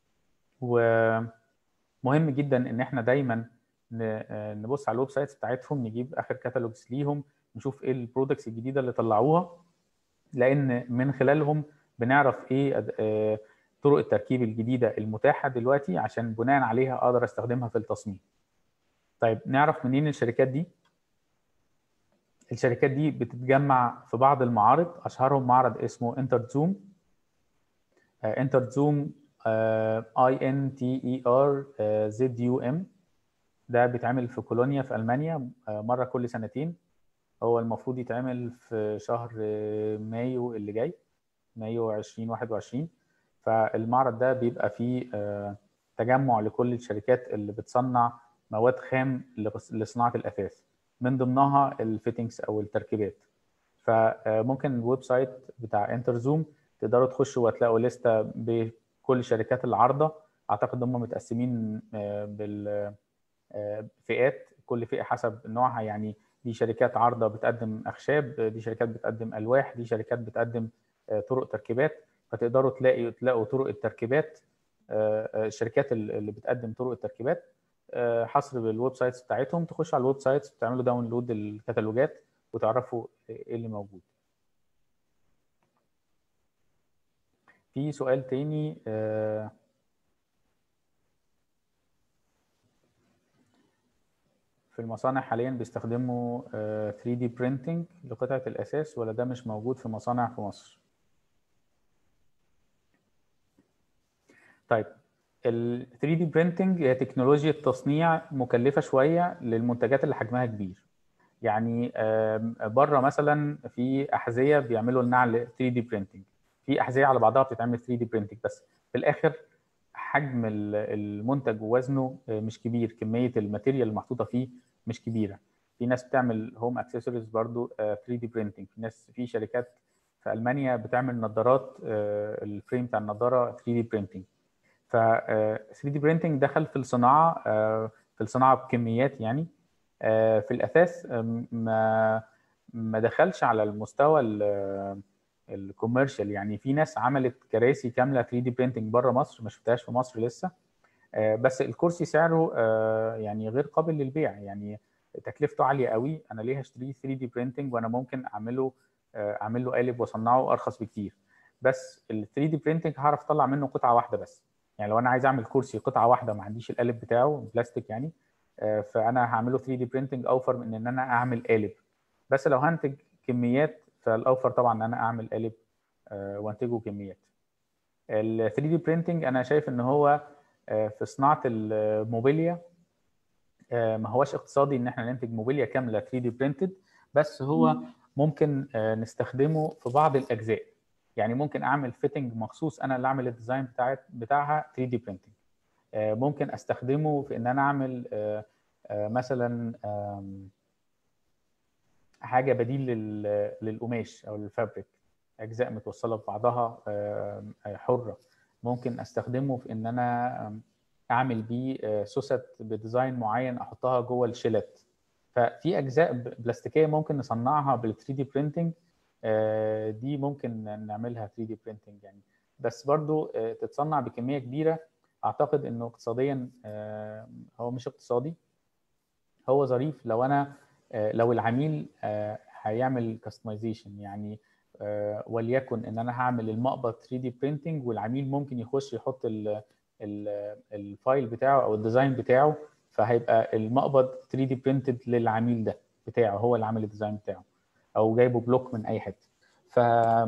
ومهم جدا ان احنا دايما نبص على الويب سايتس بتاعتهم نجيب اخر كاتالوجز ليهم نشوف ايه البرودكتس الجديده اللي طلعوها لان من خلالهم بنعرف ايه طرق التركيب الجديده المتاحه دلوقتي عشان بناء عليها اقدر استخدمها في التصميم طيب نعرف منين الشركات دي الشركات دي بتتجمع في بعض المعارض اشهرهم معرض اسمه انتر زوم انتر زوم اي ان تي اي ار زد يو ام ده بيتعمل في كولونيا في المانيا مره كل سنتين هو المفروض يتعمل في شهر مايو اللي جاي مايو 2021 فالمعرض ده بيبقى فيه تجمع لكل الشركات اللي بتصنع مواد خام لصناعه الاثاث من ضمنها الفيتنجز او التركيبات فممكن الويب سايت بتاع انتر زوم تقدروا تخشوا وهتلاقوا لسته بكل شركات العارضه اعتقد هم متقسمين بالفئات كل فئه حسب نوعها يعني دي شركات عارضه بتقدم اخشاب دي شركات بتقدم الواح دي شركات بتقدم طرق تركيبات فتقدروا تلاقي تلاقوا طرق التركيبات الشركات اللي بتقدم طرق التركيبات حصر بالويب سايتس بتاعتهم تخشوا على الويب سايتس بتعملوا داونلود الكتالوجات وتعرفوا ايه اللي موجود في سؤال تاني في المصانع حاليا بيستخدموا 3D printing لقطعة الأساس ولا ده مش موجود في مصانع في مصر؟ طيب ال 3D printing هي تكنولوجيا تصنيع مكلفة شوية للمنتجات اللي حجمها كبير يعني بره مثلا في أحذية بيعملوا النعل 3D printing في أحذية على بعضها بتتعمل 3D printing بس في الآخر حجم المنتج ووزنه مش كبير كميه الماتيريال المحطوطه فيه مش كبيره في ناس بتعمل هوم اكسسوارز برضو 3 دي برينتنج في ناس في شركات في المانيا بتعمل نظارات الفريم بتاع النظاره 3 دي برينتنج ف 3 دي برينتنج دخل في الصناعه في الصناعه بكميات يعني في الاساس ما ما دخلش على المستوى الكوميرشال يعني في ناس عملت كراسي كامله 3 دي برينتنج بره مصر ما شفتهاش في مصر لسه بس الكرسي سعره يعني غير قابل للبيع يعني تكلفته عاليه قوي انا ليه هشتريه 3 دي برينتنج وانا ممكن اعمله اعمل له قالب واصنعه ارخص بكتير بس ال 3 دي برينتنج هعرف اطلع منه قطعه واحده بس يعني لو انا عايز اعمل كرسي قطعه واحده ما عنديش القالب بتاعه بلاستيك يعني فانا هعمله 3 دي برينتنج اوفر من ان انا اعمل قالب بس لو هنتج كميات فالاوفر طبعا ان انا اعمل قالب وانتجه كميات ال 3 دي برينتنج انا شايف ان هو في صناعه الموبيليا ما هوش اقتصادي ان احنا ننتج موبيليا كامله 3 دي برينتد بس هو ممكن نستخدمه في بعض الاجزاء يعني ممكن اعمل فيتنج مخصوص انا اللي اعمل الديزاين بتاعت بتاعها 3 دي برينتنج ممكن استخدمه في ان انا اعمل مثلا حاجه بديل للقماش او للفابريك اجزاء متوصله ببعضها حره ممكن استخدمه في ان انا اعمل بيه سوست بديزاين معين احطها جوه الشيلت ففي اجزاء بلاستيكيه ممكن نصنعها بال 3 دي برينتنج دي ممكن نعملها 3 دي برينتنج يعني بس برضو تتصنع بكميه كبيره اعتقد انه اقتصاديا هو مش اقتصادي هو ظريف لو انا لو العميل هيعمل كاستمايزيشن يعني وليكن ان انا هعمل المقبض 3 دي برينتنج والعميل ممكن يخش يحط ال الفايل بتاعه او الديزاين بتاعه فهيبقى المقبض 3 دي برينتد للعميل ده بتاعه هو اللي عامل الديزاين بتاعه او جايبه بلوك من اي حته ف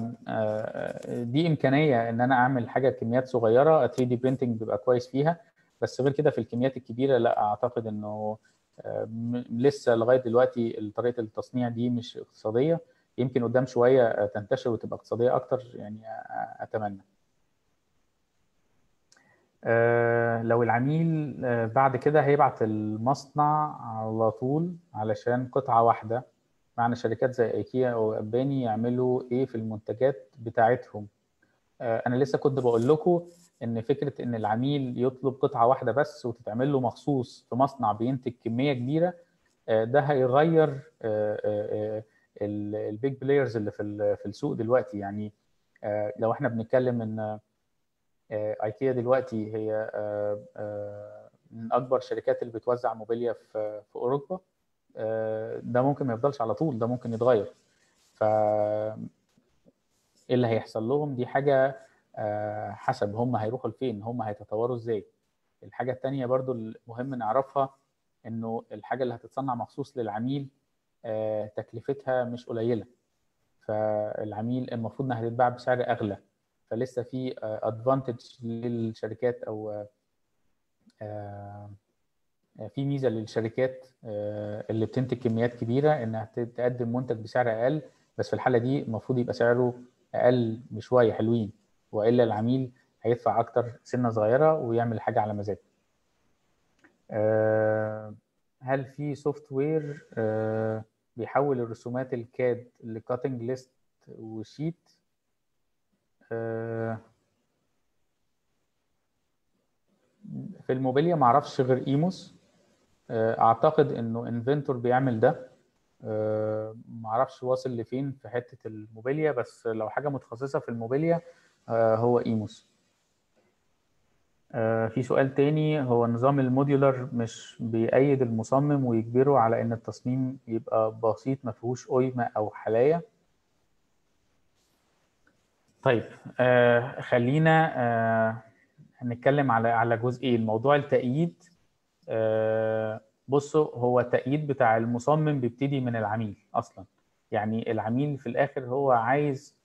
دي امكانيه ان انا اعمل حاجه كميات صغيره 3 دي برينتنج بيبقى كويس فيها بس غير كده في الكميات الكبيره لا اعتقد انه لسه لغايه دلوقتي طريقه التصنيع دي مش اقتصاديه يمكن قدام شويه تنتشر وتبقى اقتصاديه اكتر يعني اتمنى لو العميل بعد كده هيبعت المصنع على طول علشان قطعه واحده معنى شركات زي ايكيا او اباني يعملوا ايه في المنتجات بتاعتهم انا لسه كنت بقول لكم ان فكره ان العميل يطلب قطعه واحده بس وتتعمل له مخصوص في مصنع بينتج كميه كبيره ده هيغير البيج بلايرز اللي في في السوق دلوقتي يعني لو احنا بنتكلم ان ايكيا دلوقتي هي من اكبر الشركات اللي بتوزع موبيليا في في اوروبا ده ممكن ما يفضلش على طول ده ممكن يتغير ف ايه اللي هيحصل لهم دي حاجه حسب هم هيروحوا لفين هم هيتطوروا ازاي الحاجه الثانيه برضو المهم نعرفها انه الحاجه اللي هتتصنع مخصوص للعميل تكلفتها مش قليله فالعميل المفروض انها هتتباع بسعر اغلى فلسه في ادفانتج للشركات او في ميزه للشركات اللي بتنتج كميات كبيره انها تقدم منتج بسعر اقل بس في الحاله دي المفروض يبقى سعره اقل بشويه حلوين والا العميل هيدفع اكتر سنه صغيره ويعمل حاجه على مزاجه هل في سوفت وير بيحول الرسومات الكاد لكاتنج ليست وشيت في الموبيليا ما اعرفش غير ايموس اعتقد انه انفنتور بيعمل ده ما اعرفش واصل لفين في حته الموبيليا بس لو حاجه متخصصه في الموبيليا هو ايموس في سؤال تاني هو نظام الموديولر مش بيأيد المصمم ويجبره على ان التصميم يبقى بسيط ما فيهوش قيمه او حلايا طيب آه خلينا آه هنتكلم على على جزئين موضوع التأييد آه بصوا هو التأييد بتاع المصمم بيبتدي من العميل اصلا يعني العميل في الاخر هو عايز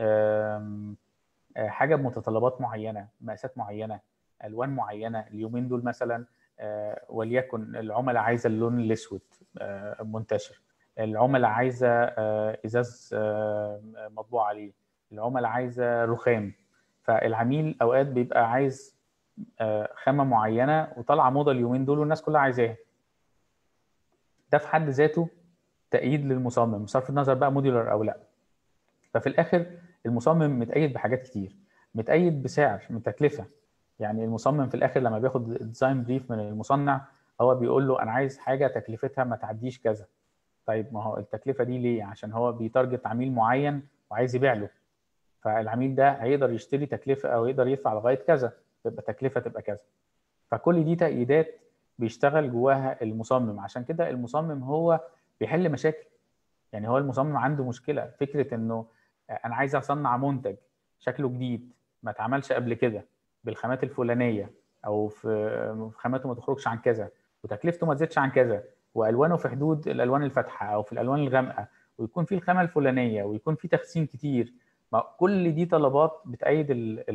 حاجه بمتطلبات معينه مقاسات معينه الوان معينه اليومين دول مثلا وليكن العملاء عايزه اللون الاسود منتشر العملاء عايزه ازاز مطبوع عليه العملاء عايزه رخام فالعميل اوقات بيبقى عايز خامه معينه وطالعه موضه اليومين دول والناس كلها عايزاها ده في حد ذاته تأييد للمصمم بصرف النظر بقى موديولر او لا ففي الاخر المصمم متأيد بحاجات كتير متأيد بسعر من تكلفه يعني المصمم في الاخر لما بياخد ديزاين بريف من المصنع هو بيقول له انا عايز حاجه تكلفتها ما تعديش كذا طيب ما هو التكلفه دي ليه عشان هو بيتارجت عميل معين وعايز يبيع له فالعميل ده هيقدر يشتري تكلفه او يقدر يدفع لغايه كذا تبقى تكلفه تبقى كذا فكل دي تأييدات بيشتغل جواها المصمم عشان كده المصمم هو بيحل مشاكل يعني هو المصمم عنده مشكله فكره انه انا عايز اصنع منتج شكله جديد ما اتعملش قبل كده بالخامات الفلانيه او في خاماته ما تخرجش عن كذا وتكلفته ما تزيدش عن كذا والوانه في حدود الالوان الفاتحه او في الالوان الغامقه ويكون في الخامه الفلانيه ويكون في تخسين كتير كل دي طلبات بتأيد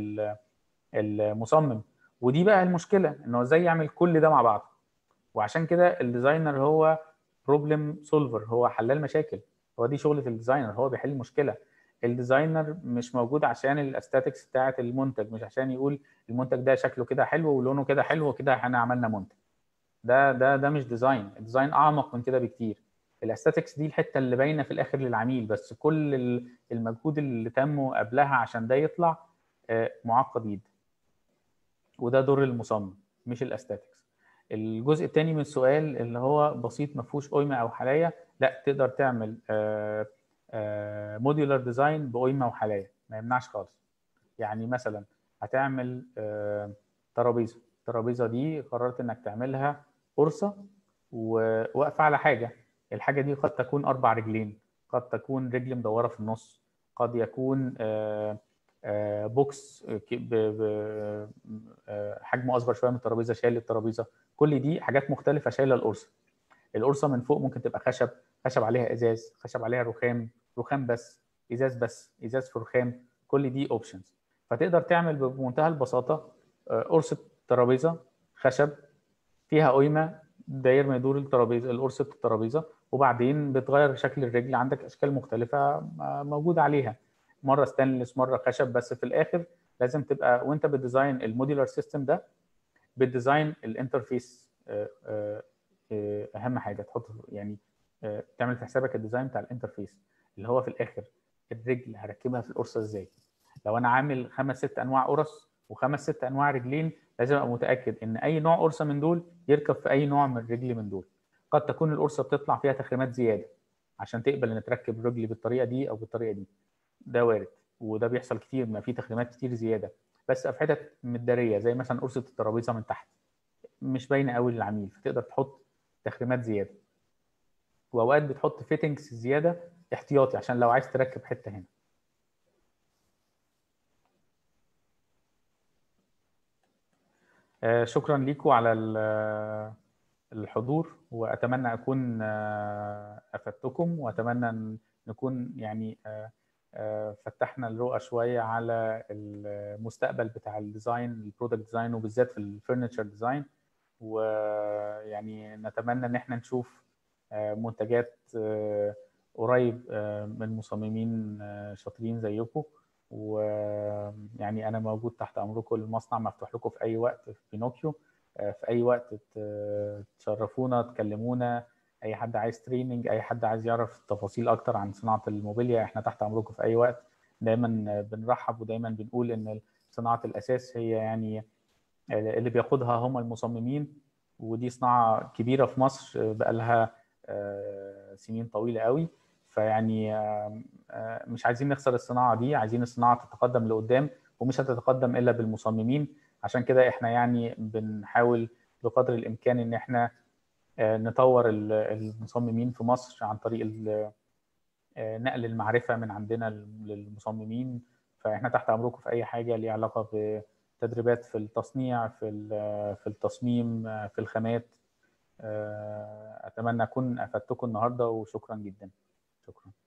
المصمم ودي بقى المشكله انه ازاي يعمل كل ده مع بعض وعشان كده الديزاينر هو بروبلم سولفر هو حلال مشاكل هو دي شغله الديزاينر هو بيحل مشكله الديزاينر مش موجود عشان الاستاتكس بتاعه المنتج مش عشان يقول المنتج ده شكله كده حلو ولونه كده حلو وكده احنا عملنا منتج ده ده ده مش ديزاين الديزاين اعمق من كده بكتير الاستاتكس دي الحته اللي باينه في الاخر للعميل بس كل المجهود اللي تم قبلها عشان ده يطلع معقد جدا وده دور المصمم مش الاستاتكس الجزء الثاني من السؤال اللي هو بسيط ما فيهوش قيمه او حلايه لا تقدر تعمل موديولار ديزاين بقيمه وحلايه ما يمنعش خالص يعني مثلا هتعمل ترابيزه الترابيزه دي قررت انك تعملها قرصه وواقفه على حاجه الحاجه دي قد تكون اربع رجلين قد تكون رجل مدوره في النص قد يكون بوكس حجمه اصغر شويه من الترابيزه شايل الترابيزه كل دي حاجات مختلفه شايله القرصه القرصه من فوق ممكن تبقى خشب خشب عليها ازاز خشب عليها رخام رخام بس ازاز بس ازاز في رخام كل دي اوبشنز فتقدر تعمل بمنتهى البساطه قرصه ترابيزه خشب فيها قيمه داير ما يدور الترابيزه القرصه الترابيزه وبعدين بتغير شكل الرجل عندك اشكال مختلفه موجوده عليها مره ستانلس مره خشب بس في الاخر لازم تبقى وانت بتديزاين الموديولار سيستم ده بتديزاين الانترفيس اهم حاجه تحط يعني تعمل في حسابك الديزاين بتاع الانترفيس اللي هو في الاخر الرجل هركبها في القرصه ازاي لو انا عامل خمس ست انواع قرص وخمس ست انواع رجلين لازم ابقى متاكد ان اي نوع قرصه من دول يركب في اي نوع من رجل من دول قد تكون القرصه بتطلع فيها تخريمات زياده عشان تقبل ان تركب رجل بالطريقه دي او بالطريقه دي ده وارد وده بيحصل كتير ما في تخريمات كتير زياده بس في حتت متداريه زي مثلا قرصه الترابيزه من تحت مش باينه قوي للعميل فتقدر تحط تخريمات زياده واوقات بتحط فيتنجز زياده احتياطي عشان لو عايز تركب حته هنا آه شكرا لكم على الحضور واتمنى اكون آه افدتكم واتمنى نكون يعني آه فتحنا الرؤى شويه على المستقبل بتاع الديزاين البرودكت ديزاين وبالذات في الفurniture ديزاين ويعني نتمنى ان احنا نشوف منتجات قريب من مصممين شاطرين زيكم ويعني انا موجود تحت امركم المصنع مفتوح لكم في اي وقت في بينوكيو في اي وقت تشرفونا تكلمونا اي حد عايز تريننج اي حد عايز يعرف تفاصيل اكتر عن صناعه الموبيليا احنا تحت امركم في اي وقت دايما بنرحب ودايما بنقول ان صناعه الاساس هي يعني اللي بياخدها هم المصممين ودي صناعه كبيره في مصر بقى لها سنين طويله قوي فيعني مش عايزين نخسر الصناعه دي عايزين الصناعه تتقدم لقدام ومش هتتقدم الا بالمصممين عشان كده احنا يعني بنحاول بقدر الامكان ان احنا نطور المصممين في مصر عن طريق نقل المعرفه من عندنا للمصممين فاحنا تحت امركم في اي حاجه ليها علاقه بتدريبات في التصنيع في في التصميم في الخامات اتمنى اكون افدتكم النهارده وشكرا جدا شكرا